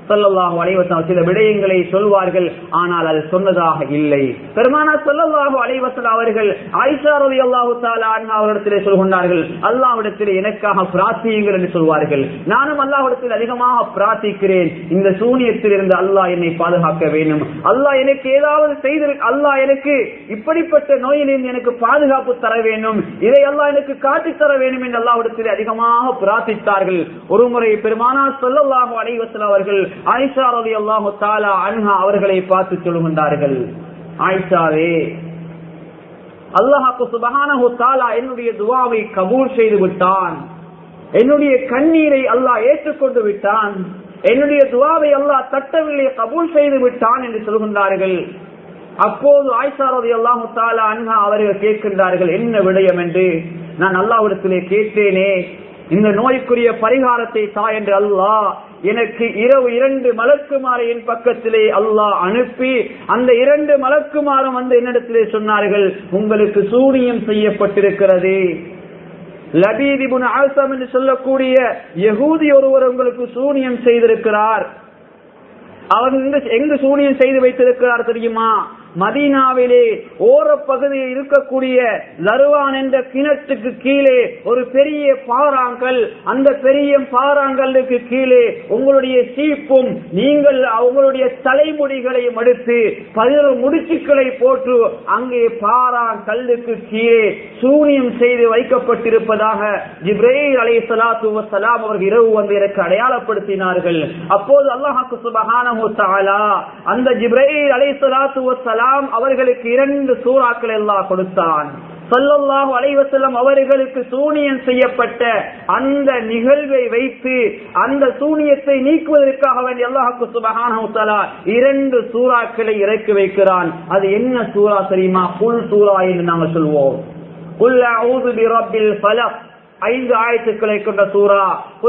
[SPEAKER 1] சொல்லல்லாஹு அலைவசம் சில விடயங்களை சொல்வார்கள் ஆனால் அது சொன்னதாக இல்லை பெருமானா சொல்லல்லாஹு அலைவசம் அவர்கள் ஆயிஷா ரவி அல்லாஹு அவரிடத்திலே சொல்கின்றார்கள் அல்லாவிடத்திலே எனக்காக பிரார்த்தியுங்கள் என்று சொல்வார்கள் நானும் அல்லாஹிடத்தில் அதிகமாக பிரார்த்திக்கிறேன் இந்த சூனியத்தில் இருந்து அல்லாஹ் என்னை பாதுகாக்க வேண்டும் அல்லாஹ் எனக்கு ஏதாவது செய்து அல்லாஹ் எனக்கு இப்படிப்பட்ட நோயிலிருந்து எனக்கு பாதுகாப்பு தர வேண்டும் இதை அல்லாஹ் எனக்கு காட்டி தர வேண்டும் என்று அல்லாஹிடத்தில் அதிகமாக பிரார்த்தித்தார்கள் ஒருமுறை பெருமானா சொல்லல்லாஹு அலைவசல் அவர்கள் ஆயிஷா ரவி அல்லாஹு தாலா அன்ஹா அவர்களை பார்த்து சொல்லுகின்றார்கள் ஆயிஷாவே அல்லாஹாக்கு சுபஹானஹு தாலா என்னுடைய துவாவை கபூல் செய்து விட்டான் என்னுடைய கண்ணீரை அல்லாஹ் ஏற்றுக்கொண்டு விட்டான் என்னுடைய துவாவை அல்லாஹ் தட்டவில்லை கபூல் செய்து விட்டான் என்று சொல்கின்றார்கள் அப்போது ஆய்சாரதி அல்லாஹு தாலா அன்ஹா அவர்கள் கேட்கின்றார்கள் என்ன விடயம் என்று நான் அல்லாவிடத்திலே கேட்டேனே இந்த நோய்க்குரிய பரிகாரத்தை தா என்று அல்லாஹ் எனக்கு இரவு இரண்டு மலக்குமாரை என் பக்கத்திலே அல்லாஹ் அனுப்பி அந்த இரண்டு மலக்குமாரும் வந்து என்னிடத்திலே சொன்னார்கள் உங்களுக்கு சூனியம் செய்யப்பட்டிருக்கிறது லபீதிபுன் ஆசம் என்று சொல்லக்கூடிய யகூதி ஒருவர் உங்களுக்கு சூனியம் செய்திருக்கிறார் அவர் எங்கு சூனியம் செய்து வைத்திருக்கிறார் தெரியுமா மதீனாவிலே ஓர பகுதியில் இருக்கக்கூடிய லருவான் என்ற கிணற்றுக்கு கீழே ஒரு பெரிய பாறாங்கல் அந்த பெரிய பாறாங்கல்லுக்கு கீழே உங்களுடைய சீப்பும் நீங்கள் உங்களுடைய தலைமுடிகளையும் எடுத்து பதினொரு முடிச்சுக்களை போட்டு அங்கே பாறாங்கல்லுக்கு கீழே சூனியம் செய்து வைக்கப்பட்டிருப்பதாக ஜிப்ரேல் அலை சலாத்து வசலாம் அவர்கள் இரவு வந்து எனக்கு அடையாளப்படுத்தினார்கள் அப்போது அல்லாஹாக்கு சுபகான அந்த ஜிப்ரேல் அலை சலாத்து வசலாம் அவர்களுக்கு இரண்டு சூறாக்கள் எல்லாம் கொடுத்தான் சல்லல்லாஹு அலைவசல்லம் அவர்களுக்கு சூனியம் செய்யப்பட்ட அந்த நிகழ்வை வைத்து அந்த சூனியத்தை நீக்குவதற்காக வேண்டிய அல்லாஹுக்கு சுபகான இரண்டு சூறாக்களை இறக்கி வைக்கிறான் அது என்ன சூறா தெரியுமா புல் சூறா என்று நாங்கள் சொல்வோம் குல் அஊது பிரப்பில் ஃபலக் ஐந்து ஆயத்துக்களை கொண்ட சூறா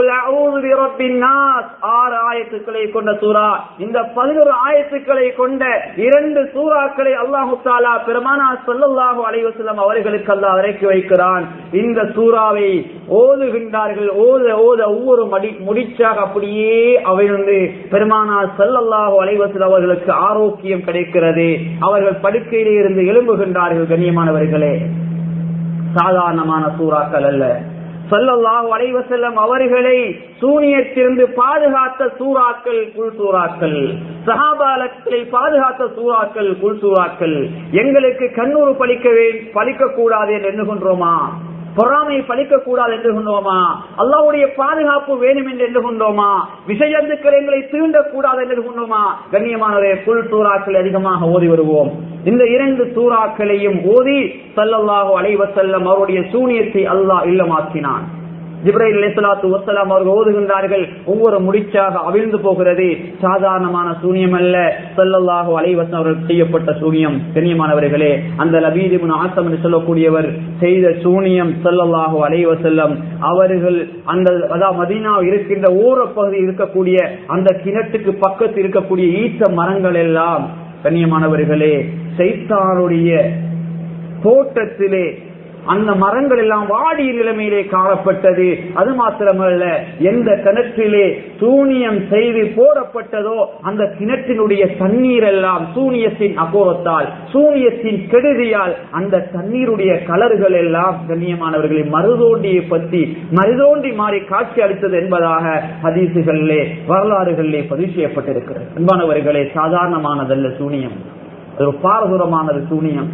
[SPEAKER 1] ஆறு ஆயத்துக்களை கொண்ட சூறா இந்த பதினோரு ஆயத்துக்களை கொண்ட இரண்டு சூறாக்களை அல்லாஹு தாலா பெருமானா சொல்லல்லாஹு அலைவசலம் அவர்களுக்கு அல்லா இறக்கி வைக்கிறான் இந்த சூறாவை ஓதுகின்றார்கள் ஓத ஓத ஒவ்வொரு மடி முடிச்சாக அப்படியே அவைந்து பெருமானா சொல்லல்லாஹு அலைவசல் அவர்களுக்கு ஆரோக்கியம் கிடைக்கிறது அவர்கள் படுக்கையிலே இருந்து எழும்புகின்றார்கள் கண்ணியமானவர்களே சாதாரணமான சூறாக்கள் அல்ல சொல்லல்லாஹு அலைவசல்லம் அவர்களை சூனியத்திலிருந்து பாதுகாத்த சூறாக்கள் குள் சூறாக்கள் சகாபாலத்தில் பாதுகாத்த சூறாக்கள் குள் சூறாக்கள் எங்களுக்கு கண்ணூறு பழிக்க பழிக்க கூடாது என்று எண்ணுகின்றோமா பொறாமை பழிக்க கூடாது என்று கொண்டோமா அல்லாவுடைய பாதுகாப்பு வேணும் என்று எண்ணு கொண்டோமா விஷயத்துக்கள் எங்களை தீண்டக்கூடாது என்று கொண்டோமா கண்ணியமானவரே புல் சூறாக்கள் அதிகமாக ஓதி வருவோம் இந்த இரண்டு சூறாக்களையும் ஓதி சல்லல்லாஹு அலைவசல்லம் அவருடைய சூனியத்தை அல்லாஹ் இல்லமாக்கினான் ஜிப்ரைல் அலிசலாத்து வசலாம் அவர்கள் ஓதுகின்றார்கள் ஒவ்வொரு முடிச்சாக அவிழ்ந்து போகிறது சாதாரணமான சூனியம் அல்ல சொல்லல்லாஹு அலைவசம் அவர்கள் செய்யப்பட்ட சூனியம் கண்ணியமானவர்களே அந்த லபீதிபுன் ஆசம் என்று சொல்லக்கூடியவர் செய்த சூனியம் சொல்லல்லாஹு அலைவசல்லம் அவர்கள் அந்த அதாவது மதீனா இருக்கின்ற ஊர பகுதியில் இருக்கக்கூடிய அந்த கிணற்றுக்கு பக்கத்தில் இருக்கக்கூடிய ஈச்ச மரங்கள் எல்லாம் கண்ணியமானவர்களே சைத்தானுடைய தோட்டத்திலே அந்த மரங்கள் எல்லாம் வாடிய நிலைமையிலே காணப்பட்டது அது மாத்திரமல்ல எந்த கிணற்றிலே சூனியம் செய்து போடப்பட்டதோ அந்த கிணற்றினுடைய தண்ணீர் எல்லாம் சூனியத்தின் அகோரத்தால் சூனியத்தின் கெடுதியால் அந்த தண்ணீருடைய கலர்கள் எல்லாம் கண்ணியமானவர்களை மருதோண்டியை பற்றி மருதோண்டி மாறி காட்சி அளித்தது என்பதாக ஹதீசுகளிலே வரலாறுகளிலே பதிவு செய்யப்பட்டிருக்கிறது அன்பானவர்களே சாதாரணமானதல்ல சூனியம் ஒரு பாரதூரமானது சூனியம்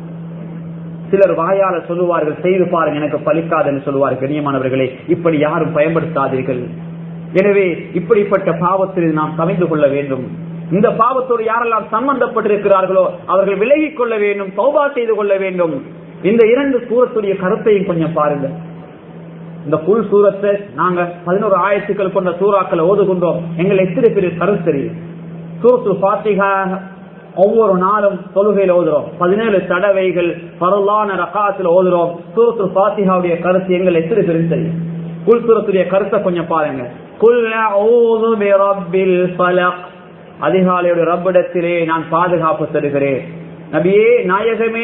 [SPEAKER 1] சிலர் வாயால சொல்லுவார்கள் செய்து பாருங்க எனக்கு பலிக்காது என்று சொல்லுவார்கள் கண்ணியமானவர்களே இப்படி யாரும் பயன்படுத்தாதீர்கள் எனவே இப்படிப்பட்ட பாவத்தில் நாம் கவிந்து கொள்ள வேண்டும் இந்த பாவத்தோடு யாரெல்லாம் சம்பந்தப்பட்டிருக்கிறார்களோ அவர்கள் விலகிக் கொள்ள வேண்டும் சௌபா செய்து கொள்ள வேண்டும் இந்த இரண்டு சூரத்துடைய கருத்தையும் கொஞ்சம் பாருங்க இந்த புல் சூரத்தை நாங்க பதினோரு ஆயிரத்துக்கள் கொண்ட சூறாக்களை ஓதுகின்றோம் எங்களை எத்தனை பேர் கருத்து தெரியும் சூரத்து பாத்திகா ஒவ்வொரு நாளும் தொழுகையில் ஓதுறோம் பதினேழு தடவைகள் பரலான ரகாத்துல ஓதுறோம் சூரத்து பாத்திகாவுடைய கருத்து எங்கள் எத்தனை பேரும் தெரியும் குல் சூரத்துடைய கருத்தை கொஞ்சம் பாருங்க குல் அஊது பிரப்பில் ஃபலக் அதிகாலையுடைய ரப்பிடத்திலே நான் பாதுகாப்பு தருகிறேன் நபியே நாயகமே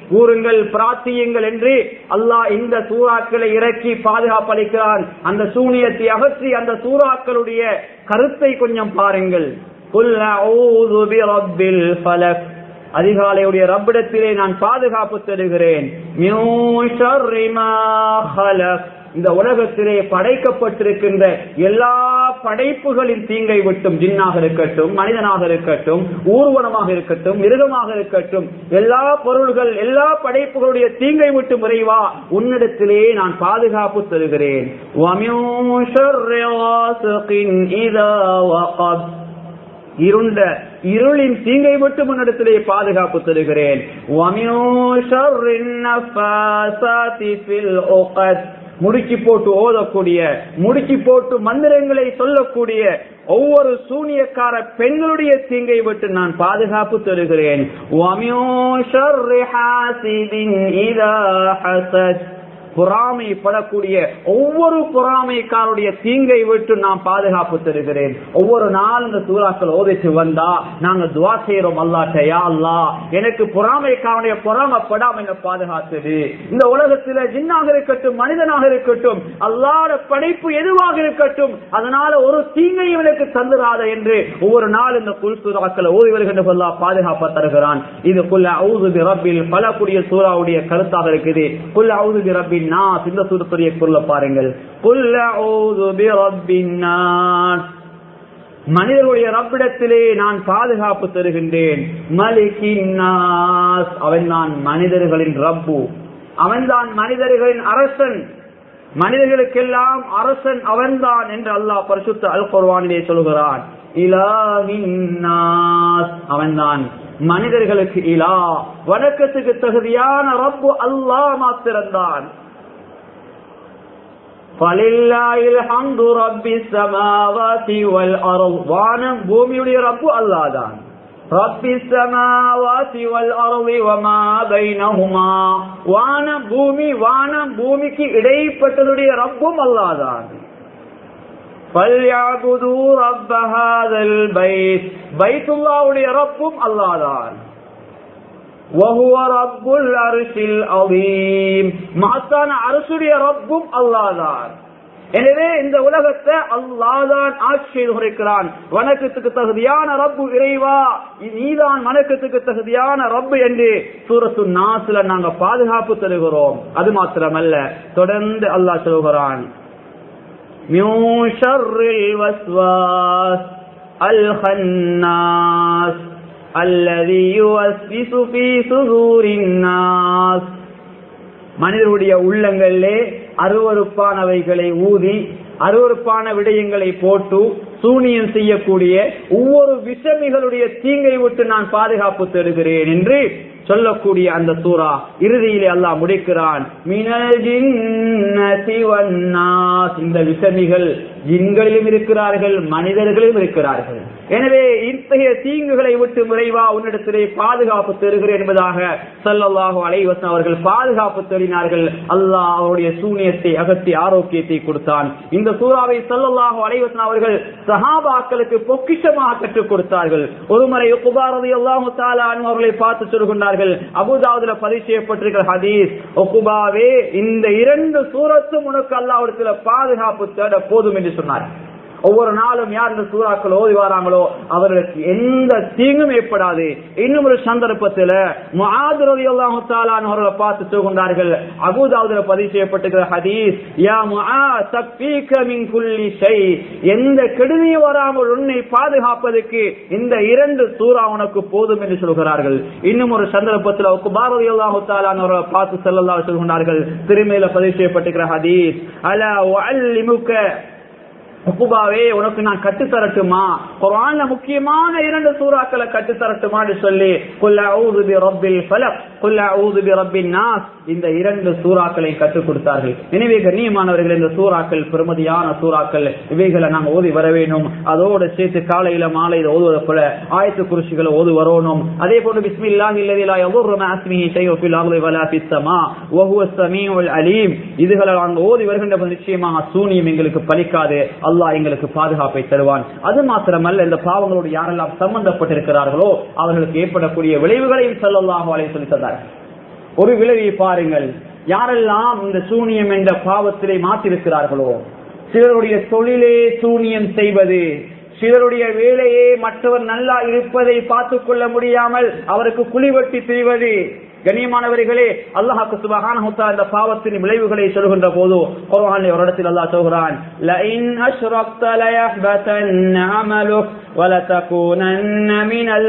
[SPEAKER 1] கூறுங்கள் பிரார்த்தியுங்கள் என்று அல்லாஹ் இந்த சூறாக்களை இறக்கி பாதுகாப்பளிக்கிறான் அந்த சூனியத்தை அகற்றி அந்த சூறாக்களுடைய கருத்தை கொஞ்சம் பாருங்கள் குல் அஊது பிரப்பில் ஃபலக் அதிகாலையுடைய ரப்பிடத்திலே நான் பாதுகாப்பு தருகிறேன் மின் ஷர்ரி மா ஹலக். இந்த உலகத்திலே படைக்கப்பட்டிருக்கின்ற எல்லா படைப்புகளின் தீங்கை விட்டும் ஜின்னாக இருக்கட்டும் மனிதனாக இருக்கட்டும் ஊர்வனமாக இருக்கட்டும் மிருகமாக இருக்கட்டும் எல்லா பொருள்கள் எல்லா படைப்புகளுடைய தீங்கை விட்டு முறைவா உன்னிடத்திலே நான் பாதுகாப்பு தருகிறேன் وَمِن شَرِّ غَاسِقٍ إِذَا وَقَبَ இருண்ட இருளின் தீங்கை விட்டு முன்னிடத்திலே பாதுகாப்பு தருகிறேன் وَمِن شَرِّ النَّفَّاثَاتِ فِي الْعُقَدِ முடுக்கி போட்டு ஓதக்கூடிய முடுக்கி போட்டு மந்திரங்களை சொல்லக்கூடிய ஒவ்வொரு சூனியக்கார பெண்களுடைய தீங்கை விட்டு நான் பாதுகாப்பு தருகிறேன் وَمِن شَرِّ حَاسِدٍ إِذَا حَسَدَ பொறாமைப்படக்கூடிய ஒவ்வொரு பொறாமைக்காருடைய தீங்கை விட்டு நான் பாதுகாப்பு தருகிறேன் ஒவ்வொரு நாள் இந்த சூறாக்கள் ஓதிச்சு வந்தா நாங்க துவா செய்யறோம் அல்லாட்டையா அல்லா எனக்கு பொறாமைக்காரனுடைய பொறாமப்படாம என்ன பாதுகாத்தது இந்த உலகத்துல ஜின்னாக இருக்கட்டும் மனிதனாக இருக்கட்டும் அல்லாத படைப்பு எதுவாக இருக்கட்டும் அதனால ஒரு தீங்கையும் எனக்கு தந்துராத என்று ஒவ்வொரு நாள் இந்த குல் சூறாக்களை ஓதி வருகின்ற அல்லா பாதுகாப்ப தருகிறான் இது குல்ல அவுது ரப்பில் பல கூடிய சூறாவுடைய கருத்தாக இருக்குது குல்ல அவுது ரப்பின் நாஸ் இந்த சூரத்துடைய குரல பாருங்கள் குல்ல அவுது ரப்பின் நாஸ் மனிதர்களுடைய ரப்பிடத்திலே நான் பாதுகாப்பு தருகின்றேன் மலிகின்னாஸ் அவன் தான் மனிதர்களின் ரப்பு அவன்தான் மனிதர்களின் அரசன் மனிதர்களுக்கெல்லாம் அரசன் அவன்தான் என்று அல்லாஹ் பரிசுத்த அல் குர்வானிலே சொல்கிறான் இலாஹின்னாஸ் அவன்தான் மனிதர்களுக்கு இலா வணக்கத்துக்கு தகுதியான ரப்பு அல்லாஹ் மாத்திரம்தான் வானம் பூமியுடைய ரப்பு அல்லாதான் வானம் பூமி வானம் பூமிக்கு இடைப்பட்டதுடைய ரப்பும் அல்லாதான் பைத்துல்லாவுடைய ரப்பும் அல்லாதான் மாத்தான அரசுடைய ரப்பும் அல்லாதான் எனவே இந்த உலகத்தை அல்லாதான் ஆட்சி செய்து குறைக்கிறான் வணக்கத்துக்கு தகுதியான ரப்பு இறைவா நீதான் வணக்கத்துக்கு தகுதியான ரப்பு என்று சூரத்து நாசுல நாங்க பாதுகாப்பு தருகிறோம் அது மாத்திரமல்ல தொடர்ந்து அல்லாஹ் சொல்கிறான் من شر الوسواس الخناس الذي يوسوس في صدور الناس மனிதருடைய உள்ளங்களிலே அருவறுப்பானவைகளை ஊதி அருவறுப்பான விடயங்களை போட்டு சூனியம் செய்யக்கூடிய ஒவ்வொரு விஷமிகளுடைய தீங்கை விட்டு நான் பாதுகாப்பு தருகிறேன் என்று சொல்லக்கூடிய அந்த சூறா இறுதியிலே அல்லாஹ் முடிக்கிறான் மினல் ஜின்னதி வன்னாஸ் இந்த விஷமிகள் ஜின்களிலும் இருக்கிறார்கள் மனிதர்களிலும் இருக்கிறார்கள் எனவே இத்தகைய தீங்குகளை விட்டு விரைவா உன்னிடத்திலே பாதுகாப்பு தருகிறேன் என்பதாக சல்லல்லாஹு அலைவசன் அவர்கள் பாதுகாப்பு தருகிறார்கள் அல்லாஹ் அவருடைய சூனியத்தை அகற்றி ஆரோக்கியத்தை கொடுத்தான் இந்த சூறாவை சல்லல்லாஹு அலைவசன் அவர்கள் சஹாபாக்களுக்கு பொக்கிஷமாக கற்றுக் கொடுத்தார்கள் ஒருமுறை உக்குபாரதி அல்லாஹு தாலா அவர்களை பார்த்து சொல்கின்றார்கள் அபுதாவுதுல பதிவு செய்யப்பட்டிருக்கிற ஹதீஸ் ஒக்குபாவே இந்த இரண்டு சூரத்தும் உனக்கு அல்லாவிடத்துல பாதுகாப்பு தேட போதும் என்று சொன்னார் ஒவ்வொரு நாளும் யார் இந்த சூறாக்கள் ஓதி வராங்களோ அவர்களுக்கு எந்த தீங்கும் ஏற்படாது இன்னும் ஒரு சந்தர்ப்பத்தில் அவர்களை பார்த்து சொல்கின்றார்கள் அபுதாவுதுல பதிவு செய்யப்பட்டிருக்கிற ஹதீஸ் யா எந்த கெடுதியும் வராமல் உன்னை பாதுகாப்பதற்கு இந்த இரண்டு சூறா உனக்கு போதும் என்று சொல்கிறார்கள் இன்னும் ஒரு சந்தர்ப்பத்தில் பாரதி அல்லாஹு அவர்களை பார்த்து செல்லல்லா சொல்கின்றார்கள் திருமையில பதிவு செய்யப்பட்டிருக்கிற ஹதீஸ் அல உப்புபாவே உனக்கு நான் கட்டு தரட்டுமா குரான்ல முக்கியமான இரண்டு சூறாக்களை கட்டு தரட்டுமான்னு சொல்லி குல்ல ஊதுபி ரப்பில் ஃபலக் குல்ல ஊதுபி ரப்பின் நாஸ் இந்த இரண்டு சூறாக்களை கற்றுக் கொடுத்தார்கள் எனவே கண்ணியமானவர்கள் இந்த சூறாக்கள் பெருமதியான சூறாக்கள் இவைகளை நாங்க ஓதி வர வேணும் அதோடு சேர்த்து காலையில மாலையில ஓதுவதை போல ஆயத்து குறிச்சிகளை ஓது வரணும் அதே போன்று பிஸ்மில்லாஹி இல்லதிலா யதுர்ரு மாஸ்மிஹி ஷைஉ ஃபில் அர்தி வலா ஃபிஸ் ஸமா வ ஹுவ ஸமீஉல் அலீம் இதுகளை நாங்க ஓதி வருகின்ற போது நிச்சயமாக சூனியம் எங்களுக்கு பலிக்காது அல்லாஹ் எங்களுக்கு பாதுகாப்பை தருவான் அது மாத்திரமல்ல இந்த பாவங்களோடு யாரெல்லாம் சம்பந்தப்பட்டிருக்கிறார்களோ அவர்களுக்கு ஏற்படக்கூடிய விளைவுகளையும் ஸல்லல்லாஹு அலைஹி சொல்லி தந்தார் ஒரு விளைவை பாருங்கள் யாரெல்லாம் இந்த சூனியம் என்ற பாவத்திலே மாற்றிருக்கிறார்களோ சிலருடைய தொழிலே சூனியம் செய்வது சிலருடைய வேலையே மற்றவர் நல்லா இருப்பதை பார்த்துக் கொள்ள முடியாமல் அவருக்கு குழிவெட்டி செய்வது கண்ணியமானவர்களே அல்லாஹாக்கு சுபகான இந்த பாவத்தின் விளைவுகளை சொல்கின்ற போது குர்ஆனில் ஒரு இடத்தில் அல்லாஹ் சொல்கிறான் லஇன் அஷ்ரக்த லயஹ்பதன்ன அமலுக் வலதகுனன்ன மினல்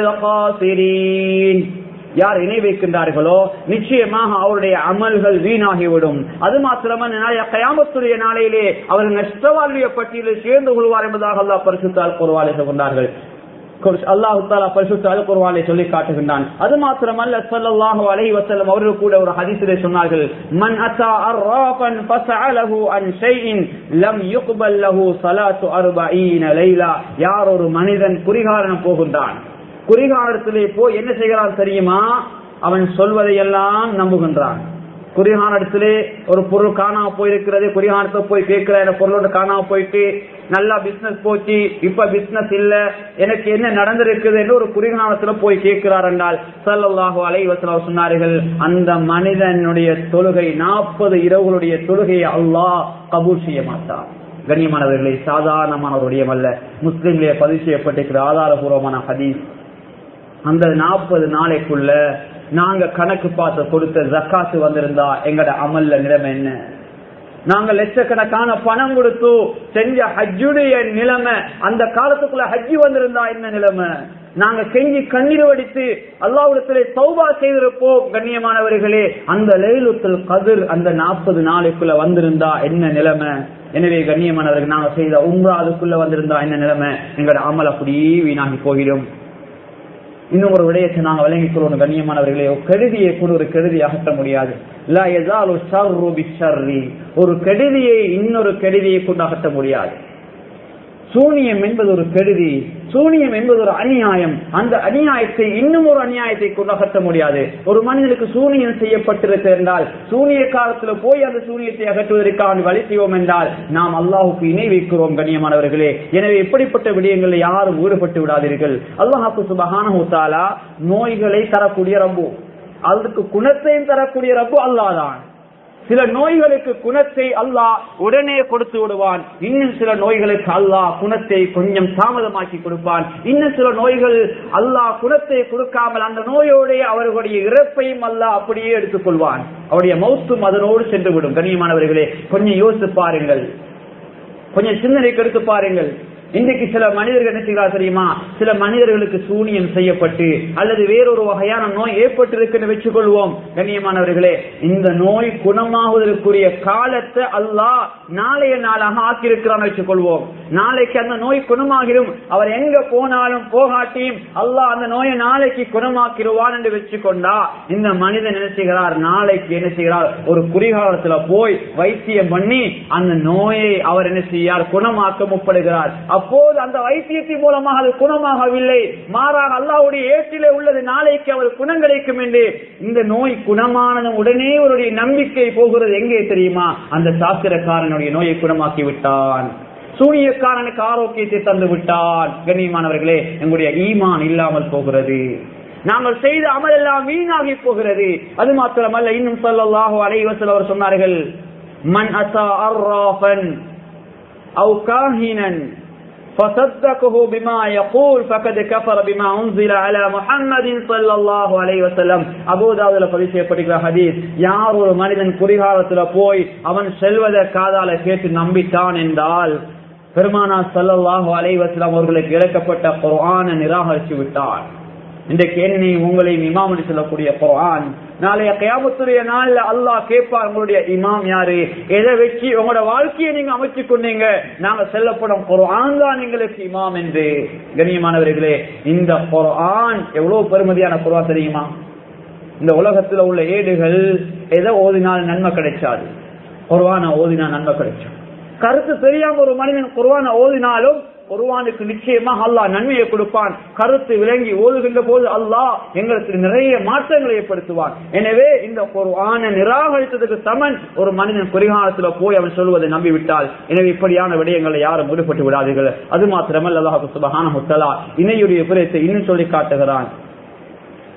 [SPEAKER 1] காசிரீன் யார் இணை வைக்கின்றார்களோ நிச்சயமாக அவருடைய அமல்கள் வீணாகிவிடும் அது மாத்திரமல்ல கயாமத்துடைய நாளையிலே அவர்கள் நஷ்டவாளிய பட்டியலில் சேர்ந்து கொள்வார் என்பதாக அல்லாஹ் பரிசுத்தால் கூறுவார் சொல்கின்றார்கள் அல்லாஹு தாலா பரிசுத்த அல் குர்வானை சொல்லி காட்டுகின்றான் அது மாத்திரமல்ல ஸல்லல்லாஹு அலைஹி வஸல்லம் அவர்கள் கூட ஒரு ஹதீஸிலே சொன்னார்கள் மன் அத்தா அர்ராஃபன் ஃபஸஅலஹு அன் ஷைஇன் லம் யுக்பல் லஹு ஸலாத்து 40 லைலா யார் ஒரு மனிதன் குறிகாரணம் போகின்றான் குறிகாலத்திலே போய் என்ன செய்கிறான் தெரியுமா அவன் சொல்வதையெல்லாம் நம்புகின்றான் குறிகாலத்திலே ஒரு பொருள் காணாம போயிருக்கிறது குறிகாலத்தை போய் கேட்கிற இந்த பொருளோட காணாம போயிட்டு நல்லா பிசினஸ் போச்சு இப்ப பிசினஸ் இல்ல எனக்கு என்ன நடந்திருக்குது என்று ஒரு குறிகாலத்துல போய் கேட்கிறார் என்றால் சல்லாஹு அலைவசல சொன்னார்கள் அந்த மனிதனுடைய தொழுகை நாற்பது இரவுகளுடைய தொழுகையை அல்லாஹ் கபூல் செய்ய மாட்டார் கண்ணியமானவர்களை சாதாரணமான ஒரு விடயம் அல்ல முஸ்லிம்களே பதிவு செய்யப்பட்டிருக்கிற ஆதாரபூர்வமான ஹதீஸ் அந்த நாற்பது நாளைக்குள்ள நாங்க கணக்கு பார்த்து கொடுத்த ஜக்காத்து வந்திருந்தா எங்கட அமல்ல நிலைமை என்ன நாங்க லட்சக்கணக்கான பணம் கொடுத்து செஞ்ச ஹஜ்ஜுடைய நிலைமை அந்த காலத்துக்குள்ள ஹஜ்ஜி வந்திருந்தா என்ன நிலைமை நாங்க கெஞ்சி கண்ணீர் வடித்து அல்லாவிடத்திலே சௌபா செய்திருப்போம் கண்ணியமானவர்களே அந்த லைலுத்தில் கதிர் அந்த நாற்பது நாளைக்குள்ள வந்திருந்தா என்ன நிலைமை எனவே கண்ணியமானவர்கள் நாங்க செய்த உம்ரா அதுக்குள்ள வந்திருந்தா என்ன நிலைமை எங்களோட அமல் அப்படியே வீணாகி போகிறோம் இன்னும் ஒரு விடயத்தை நாங்க விளங்கிக் கொள்ளணும் கண்ணியமானவர்களே கெடுதியை கூட ஒரு கெடுதி அகற்ற முடியாது ஒரு கெடுதியை இன்னொரு கெடுதியை கொண்டு அகற்ற முடியாது சூனியம் என்பது ஒரு கெடுதி சூனியம் என்பது ஒரு அநியாயம் அந்த அநியாயத்தை இன்னும் ஒரு அநியாயத்தை கொண்டு அகற்ற முடியாது ஒரு மனிதனுக்கு சூனியம் செய்யப்பட்டிருக்க என்றால் சூனிய காலத்துல போய் அந்த சூனியத்தை அகற்றுவதற்காக வழி செய்வோம் என்றால் நாம் அல்லாஹுக்கு இணை வைக்கிறோம் கண்ணியமானவர்களே எனவே எப்படிப்பட்ட விடயங்களில் யாரும் ஈடுபட்டு விடாதீர்கள் அல்லாஹாக்கு சுபகான நோய்களை தரக்கூடிய ரப்பு அதுக்கு குணத்தையும் தரக்கூடிய ரப்பு அல்லாதான் சில நோய்களுக்கு குணத்தை அல்லாஹ் உடனே கொடுத்து விடுவான் இன்னும் சில நோய்களுக்கு அல்லாஹ் குணத்தை கொஞ்சம் தாமதமாக்கி கொடுப்பான் இன்னும் சில நோய்கள் அல்லாஹ் குணத்தை கொடுக்காமல் அந்த நோயோடைய அவர்களுடைய இறப்பையும் அல்லாஹ் அப்படியே எடுத்துக் கொள்வான் அவருடைய மௌத்தும் அதனோடு சென்று விடும் கண்ணியமானவர்களே கொஞ்சம் யோசித்து பாருங்கள் கொஞ்சம் சிந்தனைக்கு எடுத்து பாருங்கள் இன்றைக்கு சில மனிதர்கள் என்ன செய்கிறார் தெரியுமா சில மனிதர்களுக்கு சூனியம் செய்யப்பட்டு அல்லது வேறொரு வகையான நோய் ஏற்பட்டிருக்குன்னு வச்சுக்கொள்வோம் கண்ணியமானவர்களே இந்த நோய் குணமாவதற்குரிய காலத்தை அல்லாஹ் நாளைய நாளாக ஆக்கியிருக்கிறான்னு வச்சுக்கொள்வோம் நாளைக்கு அந்த நோய் குணமாகிடும் அவர் எங்க போனாலும் போகாட்டியும் அல்லாஹ் அந்த நோயை நாளைக்கு குணமாக்கிடுவான் என்று வச்சுக்கொண்டா இந்த மனிதன் என்ன செய்கிறார் நாளைக்கு என்ன செய்கிறார் ஒரு குறிகாலத்துல போய் வைத்தியம் பண்ணி அந்த நோயை அவர் என்ன செய்யார் குணமாக்க முப்படுகிறார் அப்போது அந்த வைத்தியத்தின் மூலமாக அது குணமாகவில்லை மாறாக அல்லாவுடைய ஏற்றிலே உள்ளது நாளைக்கு அவர் குணம் கிடைக்கும் என்று இந்த நோய் குணமானது உடனே அவருடைய நம்பிக்கை போகிறது எங்கே தெரியுமா அந்த சாஸ்திரக்காரனுடைய நோயை குணமாக்கி விட்டான் சூனியக்காரனுக்கு ஆரோக்கியத்தை தந்து விட்டான் கண்ணியமானவர்களே எங்களுடைய ஈமான் இல்லாமல் போகிறது நாங்கள் செய்த அமல் எல்லாம் வீணாகி போகிறது அது மாத்திரமல்ல இன்னும் சொல்லலாக அலைவசல் அவர் சொன்னார்கள் மன் அசா அர்ராஃபன் أو كاهنا فصدقه بما يقول فقد كفر بما انزل على محمد صلى الله عليه وسلم அபூ தாவூதுல பதிவு செய்யப்படுகிற ஹதீஸ் யார் ஒரு மனிதன் குறிகாலத்துல போய் அவன் செல்வதை காதால கேட்டு நம்பிட்டான் என்றால் பெருமானா சல்லல்லாஹு அலைஹி வஸல்லம் அவர்களுக்கு இறக்கப்பட்ட குர்ஆனை நிராகரித்து விட்டான் இன்றைக்கு என்னை உங்களை இமாம் என்று சொல்லக்கூடிய குர்ஆன் நாளைய கயாமத்துடைய நாள்ல அல்லாஹ் கேட்பார் உங்களுடைய இமாம் யாரு எதை வச்சு உங்களோட வாழ்க்கையை நீங்க அமைச்சு கொண்டீங்க நாங்க செல்லப்படும் குர்ஆன் தான் எங்களுக்கு இமாம் என்று கண்ணியமானவர்களே இந்த குர்ஆன் எவ்வளவு பெருமதியான குர்ஆன் தெரியுமா இந்த உலகத்துல உள்ள ஏடுகள் எதை ஓதினால் நன்மை கிடைச்சாது குர்ஆனை ஓதினா நன்மை கிடைக்கும் கருத்து தெரியாம ஒரு மனிதன் குர்ஆனை ஓதினாலும் குர்வானுக்கு நிச்சயமாக அல்லாஹ் நன்மையை கொடுப்பான் கருத்து விளங்கி ஓதுகின்ற போது அல்லாஹ் எங்களுக்கு நிறைய மாற்றங்களை ஏற்படுத்துவான் எனவே இந்த குர்ஆனை நிராகரித்ததுக்கு சமன் ஒரு மனிதன் குறிகாலத்துல போய் அவன் சொல்வதை நம்பிவிட்டால் எனவே இப்படியான விடயங்களை யாரும் ஈடுபட்டு விடாதீர்கள் அது மாத்திரமல்ல அல்லாஹு சுபஹான முத்தலா இணையுடைய புரியத்தை இன்னும் சொல்லி காட்டுகிறான்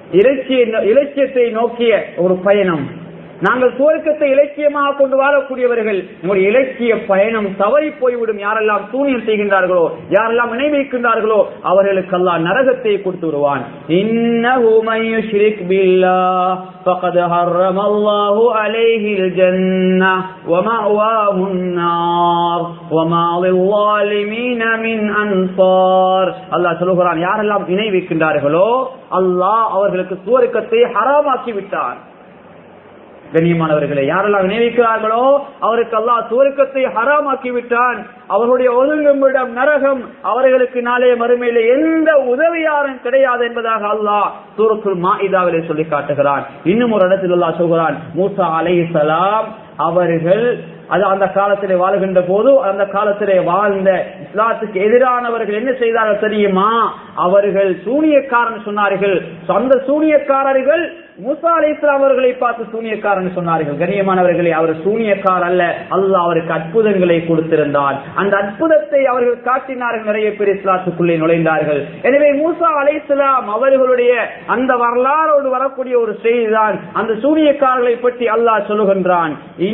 [SPEAKER 1] இலட்சிய இலட்சியத்தை நோக்கிய ஒரு பயணம் நாங்கள் சுவர்க்கத்தை இலட்சியமாக கொண்டு வாழக்கூடியவர்கள் உங்களுடைய இலட்சிய பயணம் தவறி போய்விடும் யாரெல்லாம் சூனியம் செய்கின்றார்களோ யாரெல்லாம் நினைவைக்கின்றார்களோ அவர்களுக்கு அல்லாஹ் நரகத்தை கொடுத்து விடுவான் இன்னஹு மன் யுஷ்ரிக் பில்லாஹ் ஃபகத் ஹர்ரம அல்லாஹு அலைஹி الجنة ومأواه النار وما للظالمين من أنصار அல்லாஹ் சொல்லுகிறான் யாரெல்லாம் இணை வைக்கின்றார்களோ அல்லாஹ் அவர்களுக்கு சுவர்க்கத்தை ஹராமாக்கி விட்டான் கண்ணியமானவர்களை யாரெல்லாம் நினைக்கிறார்களோ அவருக்கு அல்லாஹ் சுவர்க்கத்தை ஹராமாக்கி விட்டான் அவர்களுடைய ஒதுங்குமிடம் நரகம் அவர்களுக்கு நாளே மறுமையில எந்த உதவியாரும் கிடையாது என்பதாக அல்லாஹ் சூரத்துல் மாஇதாவிலே சொல்லி காட்டுகிறான் இன்னும் ஒரு இடத்தில் அல்லாஹ் சொல்கிறான் மூசா அலைஹிஸ்ஸலாம் அவர்கள் அது அந்த காலத்திலே வாழுகின்ற போது அந்த காலத்திலே வாழ்ந்த இஸ்லாத்துக்கு எதிரானவர்கள் என்ன செய்தார்கள் தெரியுமா அவர்கள் சூனியக்காரன் சொன்னார்கள் அந்த சூனியக்காரர்கள் மூசா அலி இஸ்லாம் அவர்களை பார்த்து சூனியக்காரன் சொன்னார்கள் கண்ணியமானவர்களே அவர் சூனியக்கார் அல்ல அல்லாஹ் அவருக்கு அற்புதங்களை கொடுத்திருந்தான் அந்த அற்புதத்தை அவர்கள் காட்டினார்கள் நிறைய பேர் இஸ்லாத்துக்குள்ளே நுழைந்தார்கள் எனவே மூசா அலை இஸ்லாம் அவர்களுடைய அந்த வரலாறோடு வரக்கூடிய ஒரு செய்திதான் அந்த சூனியக்காரர்களை பற்றி அல்லாஹ் சொல்லுகின்றான்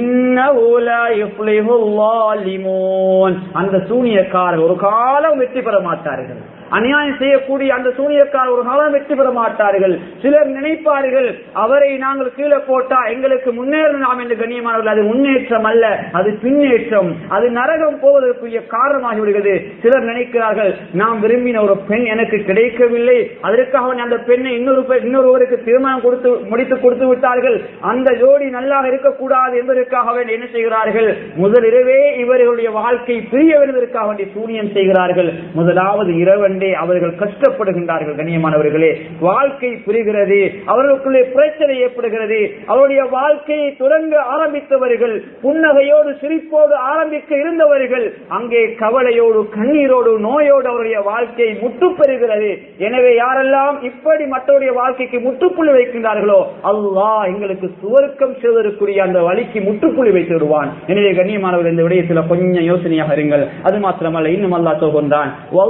[SPEAKER 1] அந்த சூனியக்காரர்கள் ஒரு காலம் வெற்றி பெற மாட்டார்கள் அநியாயம் செய்யக்கூடிய அந்த சூனியக்கார ஒரு காலம் வெற்றி பெற மாட்டார்கள் சிலர் நினைப்பார்கள் அவரை நாங்கள் கீழே போட்டா எங்களுக்கு முன்னேறலாம் என்று கண்ணியமானவர்கள் அது முன்னேற்றம் அல்ல அது பின்னேற்றம் அது நரகம் போவதற்குரிய காரணமாகி விடுகிறது சிலர் நினைக்கிறார்கள் நாம் விரும்பின ஒரு பெண் எனக்கு கிடைக்கவில்லை அதற்காக அந்த பெண்ணை இன்னொரு இன்னொருவருக்கு திருமணம் கொடுத்து முடித்து கொடுத்து விட்டார்கள் அந்த ஜோடி நல்லாக இருக்கக்கூடாது என்பதற்காக வேண்டி என்ன செய்கிறார்கள் முதலிரவே இவர்களுடைய வாழ்க்கை பிரிய வருவதற்காக வேண்டி சூனியம் செய்கிறார்கள் முதலாவது இரவன் கொண்டே அவர்கள் கஷ்டப்படுகின்றார்கள் கண்ணியமானவர்களே வாழ்க்கை புரிகிறது அவர்களுக்குள்ளே பிரச்சனை ஏற்படுகிறது அவருடைய வாழ்க்கையை தொடங்க ஆரம்பித்தவர்கள் புன்னகையோடு சிரிப்போடு ஆரம்பிக்க இருந்தவர்கள் அங்கே கவலையோடு கண்ணீரோடு நோயோடு அவருடைய வாழ்க்கை முட்டு பெறுகிறது எனவே யாரெல்லாம் இப்படி மற்றவருடைய வாழ்க்கைக்கு முட்டுப்புள்ளி வைக்கின்றார்களோ அல்லாஹ் எங்களுக்கு சுவர்க்கம் செய்வதற்குரிய அந்த வழிக்கு முட்டுப்புள்ளி வைத்து விடுவான் எனவே கண்ணியமானவர்கள் இந்த விடயத்தில் கொஞ்சம் யோசனையாக இருங்கள் அது மாத்திரமல்ல இன்னும் அல்லா சொல்கின்றான்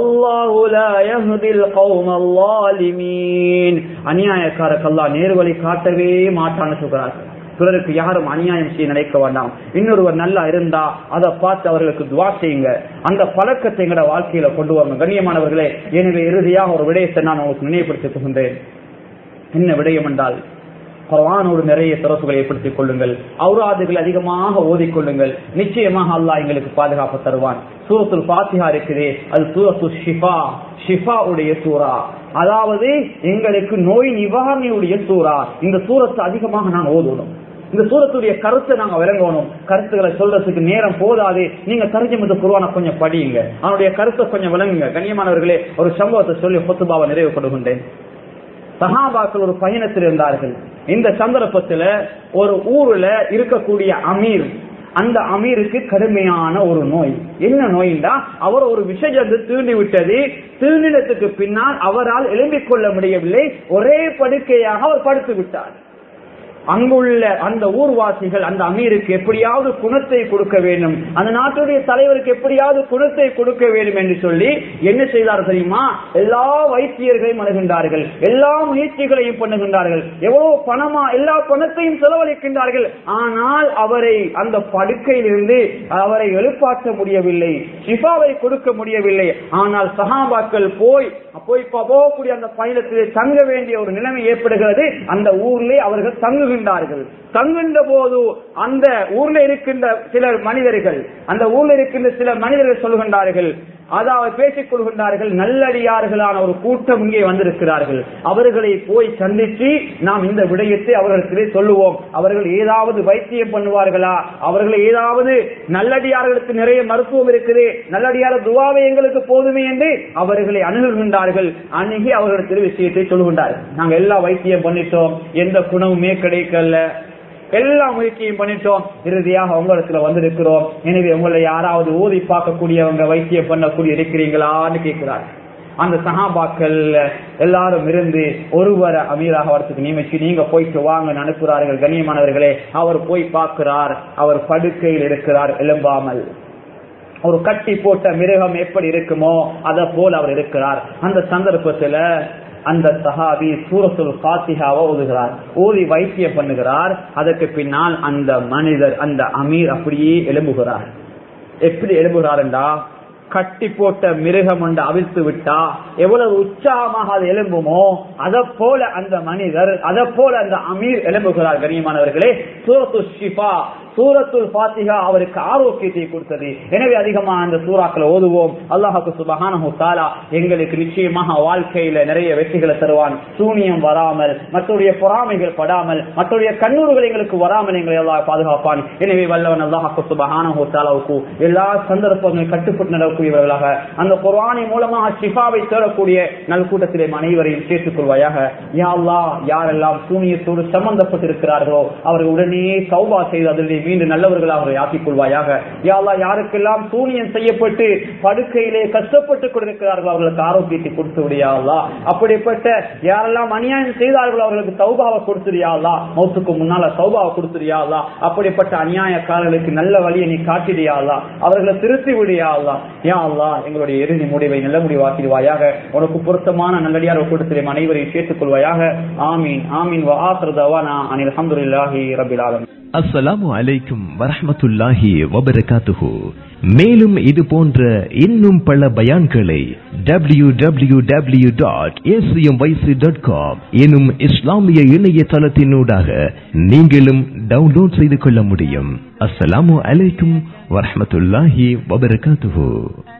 [SPEAKER 1] அநியாயக்காரக்கு அல்லா நேர்வழி காட்டவே மாட்டான்னு சொல்கிறார்கள் பிறருக்கு யாரும் அநியாயம் செய்ய நினைக்க வேண்டாம் இன்னொருவர் நல்லா இருந்தா அதை பார்த்து அவர்களுக்கு துவா செய்யுங்க அந்த பழக்கத்தை எங்கட வாழ்க்கையில கொண்டு வரணும் கண்ணியமானவர்களே எனவே இறுதியாக ஒரு விடயத்தை நான் உங்களுக்கு நினைவுபடுத்திக் கொள்கின்றேன் என்ன விடயம் என்றால் குரானோடு நிறைய தொடர்புகளை ஏற்படுத்திக் கொள்ளுங்கள் அவுராதுகள் அதிகமாக ஓதிக்கொள்ளுங்கள் நிச்சயமாக அல்லாஹ் எங்களுக்கு பாதுகாப்பு தருவான் சூரத்துல் பாத்திஹா இருக்குது அது சூரத்து ஷிஃபா ஷிஃபா உடைய சூரா அதாவது எங்களுக்கு நோய் நிவாரணியுடைய சூரா இந்த சூரத்தை அதிகமாக நாங்க ஓதணும் இந்த சூரத்துடைய கருத்தை நாங்க விளங்கணும் கருத்துக்களை சொல்றதுக்கு நேரம் போதாது நீங்க தரிஜமத்து குருவான கொஞ்சம் படியுங்க அவனுடைய கருத்தை கொஞ்சம் விளங்குங்க கண்ணியமானவர்களே ஒரு சம்பவத்தை சொல்லி பொத்துபாவை நிறைவு கொடுகின்றேன் சஹாபாக்கள் ஒரு பயணத்தில் இருந்தார்கள் இந்த சந்தர்ப்பத்துல ஒரு ஊர்ல இருக்கக்கூடிய அமீர் அந்த அமீருக்கு கடுமையான ஒரு நோய் என்ன நோய்னா அவர் ஒரு விஷயத்தை தீண்டி விட்டது தீண்டினத்துக்கு பின்னால் அவரால் எழும்பிக் கொள்ள முடியவில்லை ஒரே படுக்கையாக அவர் படுத்து விட்டார் அங்குள்ள அந்த ஊர்வாசிகள் அந்த அமீருக்கு எப்படியாவது குணத்தை கொடுக்க வேண்டும் அந்த நாட்டுடைய தலைவருக்கு எப்படியாவது குணத்தை கொடுக்க வேண்டும் என்று சொல்லி என்ன செய்தார் தெரியுமா எல்லா வைத்தியர்களையும் அணுகின்றார்கள் எல்லா முயற்சிகளையும் பண்ணுகின்றார்கள் எவ்வளவு பணமா எல்லா பணத்தையும் செலவழிக்கின்றார்கள் ஆனால் அவரை அந்த படுக்கையிலிருந்து அவரை எழுப்பாற்ற முடியவில்லை ஷிஃபாவை கொடுக்க முடியவில்லை ஆனால் சஹாபாக்கள் போய் போய் போகக்கூடிய அந்த பயணத்திலே தங்க வேண்டிய ஒரு நிலைமை ஏற்படுகிறது அந்த ஊர்லே அவர்கள் தங்குகின்றார்கள் தங்குகின்ற போது அந்த ஊர்ல இருக்கின்ற சில மனிதர்கள் அந்த ஊர்ல இருக்கின்ற சில மனிதர்கள் சொல்கின்றார்கள் அதாவது பேசிக் கொள்கின்றார்கள் நல்லடியார்களான ஒரு கூட்டம் இங்கே வந்திருக்கிறார்கள் அவர்களை போய் சந்தித்து நாம் இந்த விடயத்தை அவர்களுக்கு சொல்லுவோம் அவர்கள் ஏதாவது வைத்தியம் பண்ணுவார்களா அவர்கள் ஏதாவது நல்லடியார்களுக்கு நிறைய மருத்துவம் இருக்குது நல்லடியார் துவாவை எங்களுக்கு போதுமே என்று அவர்களை அணுகுகின்றார்கள் அணுகி அவர்களுக்கு விஷயத்தை சொல்லுகின்றார்கள் நாங்க எல்லா வைத்தியம் பண்ணிட்டோம் எந்த குணமுமே கிடைக்கல எல்லா முயற்சியும் பண்ணிட்டோம் இறுதியாக உங்களிடத்துல வந்திருக்கிறோம் எனவே உங்களை யாராவது ஊதி பார்க்கக்கூடியவங்க வைத்தியம் பண்ணக்கூடிய இருக்கிறீங்களான்னு கேட்கிறார் அந்த சகாபாக்கள் எல்லாரும் இருந்து ஒருவரை அமீராக வரத்துக்கு நியமிச்சு நீங்க போயிட்டு வாங்க அனுப்புறார்கள் கண்ணியமானவர்களே அவர் போய் பார்க்கிறார் அவர் படுக்கையில் இருக்கிறார் எழும்பாமல் ஒரு கட்டி போட்ட மிருகம் எப்படி இருக்குமோ அதை போல் அவர் இருக்கிறார் அந்த சந்தர்ப்பத்துல அந்த சஹாபி சூரத்துல் ஃபாத்திஹாவை ஓதுகிறார் ஓதி வைத்தியம் பண்ணுகிறார் அதற்கு பின்னால் அந்த மனிதர் அந்த அமீர் அப்படியே எழும்புகிறார் எப்படி எழும்புகிறார் என்றா கட்டி போட்ட மிருகம் ஒன்று அவிழ்த்து விட்டா எவ்வளவு உற்சாகமாக அது எழும்புமோ அதை போல அந்த மனிதர் அதை போல அந்த அமீர் எழும்புகிறார் கண்ணியமானவர்களே சூரத்து ஷிஃபா சூரத்துல் பாத்திகா அவருக்கு ஆரோக்கியத்தை கொடுத்தது எனவே அதிகமாக அந்த சூறாக்களை ஓதுவோம் அல்லாஹுக்கு சுபஹானஹு தாலா எங்களுக்கு நிச்சயமாக வாழ்க்கையில நிறைய வெற்றிகளை தருவான் சூனியம் வராமல் மற்றவருடைய பொறாமைகள் படாமல் மற்றவருடைய கண்ணூறுகள் எங்களுக்கு வராமல் எங்களை எல்லாம் பாதுகாப்பான் எனவே வல்லவன் அல்லாஹுக்கு சுபஹானஹு தாலாவுக்கு எல்லா சந்தர்ப்பங்களும் கட்டுப்பட்டு நடக்கக்கூடியவர்களாக அந்த குர்ஆனை மூலமாக ஷிஃபாவை தேடக்கூடிய நல் கூட்டத்திலே அனைவரையும் சேர்த்துக் கொள்வாயாக யா அல்லாஹ் யாரெல்லாம் சூனியத்தோடு சம்பந்தப்பட்டிருக்கிறார்களோ அவர்கள் உடனே சௌபா செய்து அதிலே மீண்டும் நல்லவர்களாக அவரை ஆக்கிக் கொள்வாயாக யா அல்லாஹ் யாருக்கெல்லாம் சூனியம் செய்யப்பட்டு படுக்கையிலே கஷ்டப்பட்டுக் கொண்டிருக்கிறார்களோ அவர்களுக்கு ஆரோக்கியத்தை கொடுத்து விடியா அல்லாஹ் அப்படிப்பட்ட யாரெல்லாம் அநியாயம் செய்தார்களோ அவர்களுக்கு சௌபாவை கொடுத்துறியா அல்லாஹ் மௌத்துக்கு முன்னால சௌபாவை கொடுத்துறியா அல்லாஹ் அப்படிப்பட்ட அநியாயக்காரர்களுக்கு நல்ல வழியை நீ காட்டிடியா அல்லாஹ் அவர்களை திருத்தி விடியா அல்லாஹ் யா அல்லாஹ் எங்களுடைய இறுதி முடிவை நல்ல முடிவாக்கிடுவாயாக உனக்கு பொருத்தமான நல்லடியார் கொடுத்து அனைவரையும் சேர்த்துக் கொள்வாயாக ஆமீன் ஆமீன் வ ஆசிர் தவானா அனில் அல்ஹம்துலில்லாஹி ரபில் ஆலமீன்
[SPEAKER 2] அஸ்ஸலாமு அலைக்கும் வரஹ்மத்துல்லாஹி வபரகாத்துஹு மேலும் இது போன்ற இன்னும் பல பயான்களை W W W dot dot com எனும் இஸ்லாமிய இணையதளத்தினூடாக நீங்களும் டவுன்லோட் செய்து கொள்ள முடியும் அஸ்ஸலாமு அலைக்கும் வரஹ்மத்துல்லாஹி வபரகாத்துஹு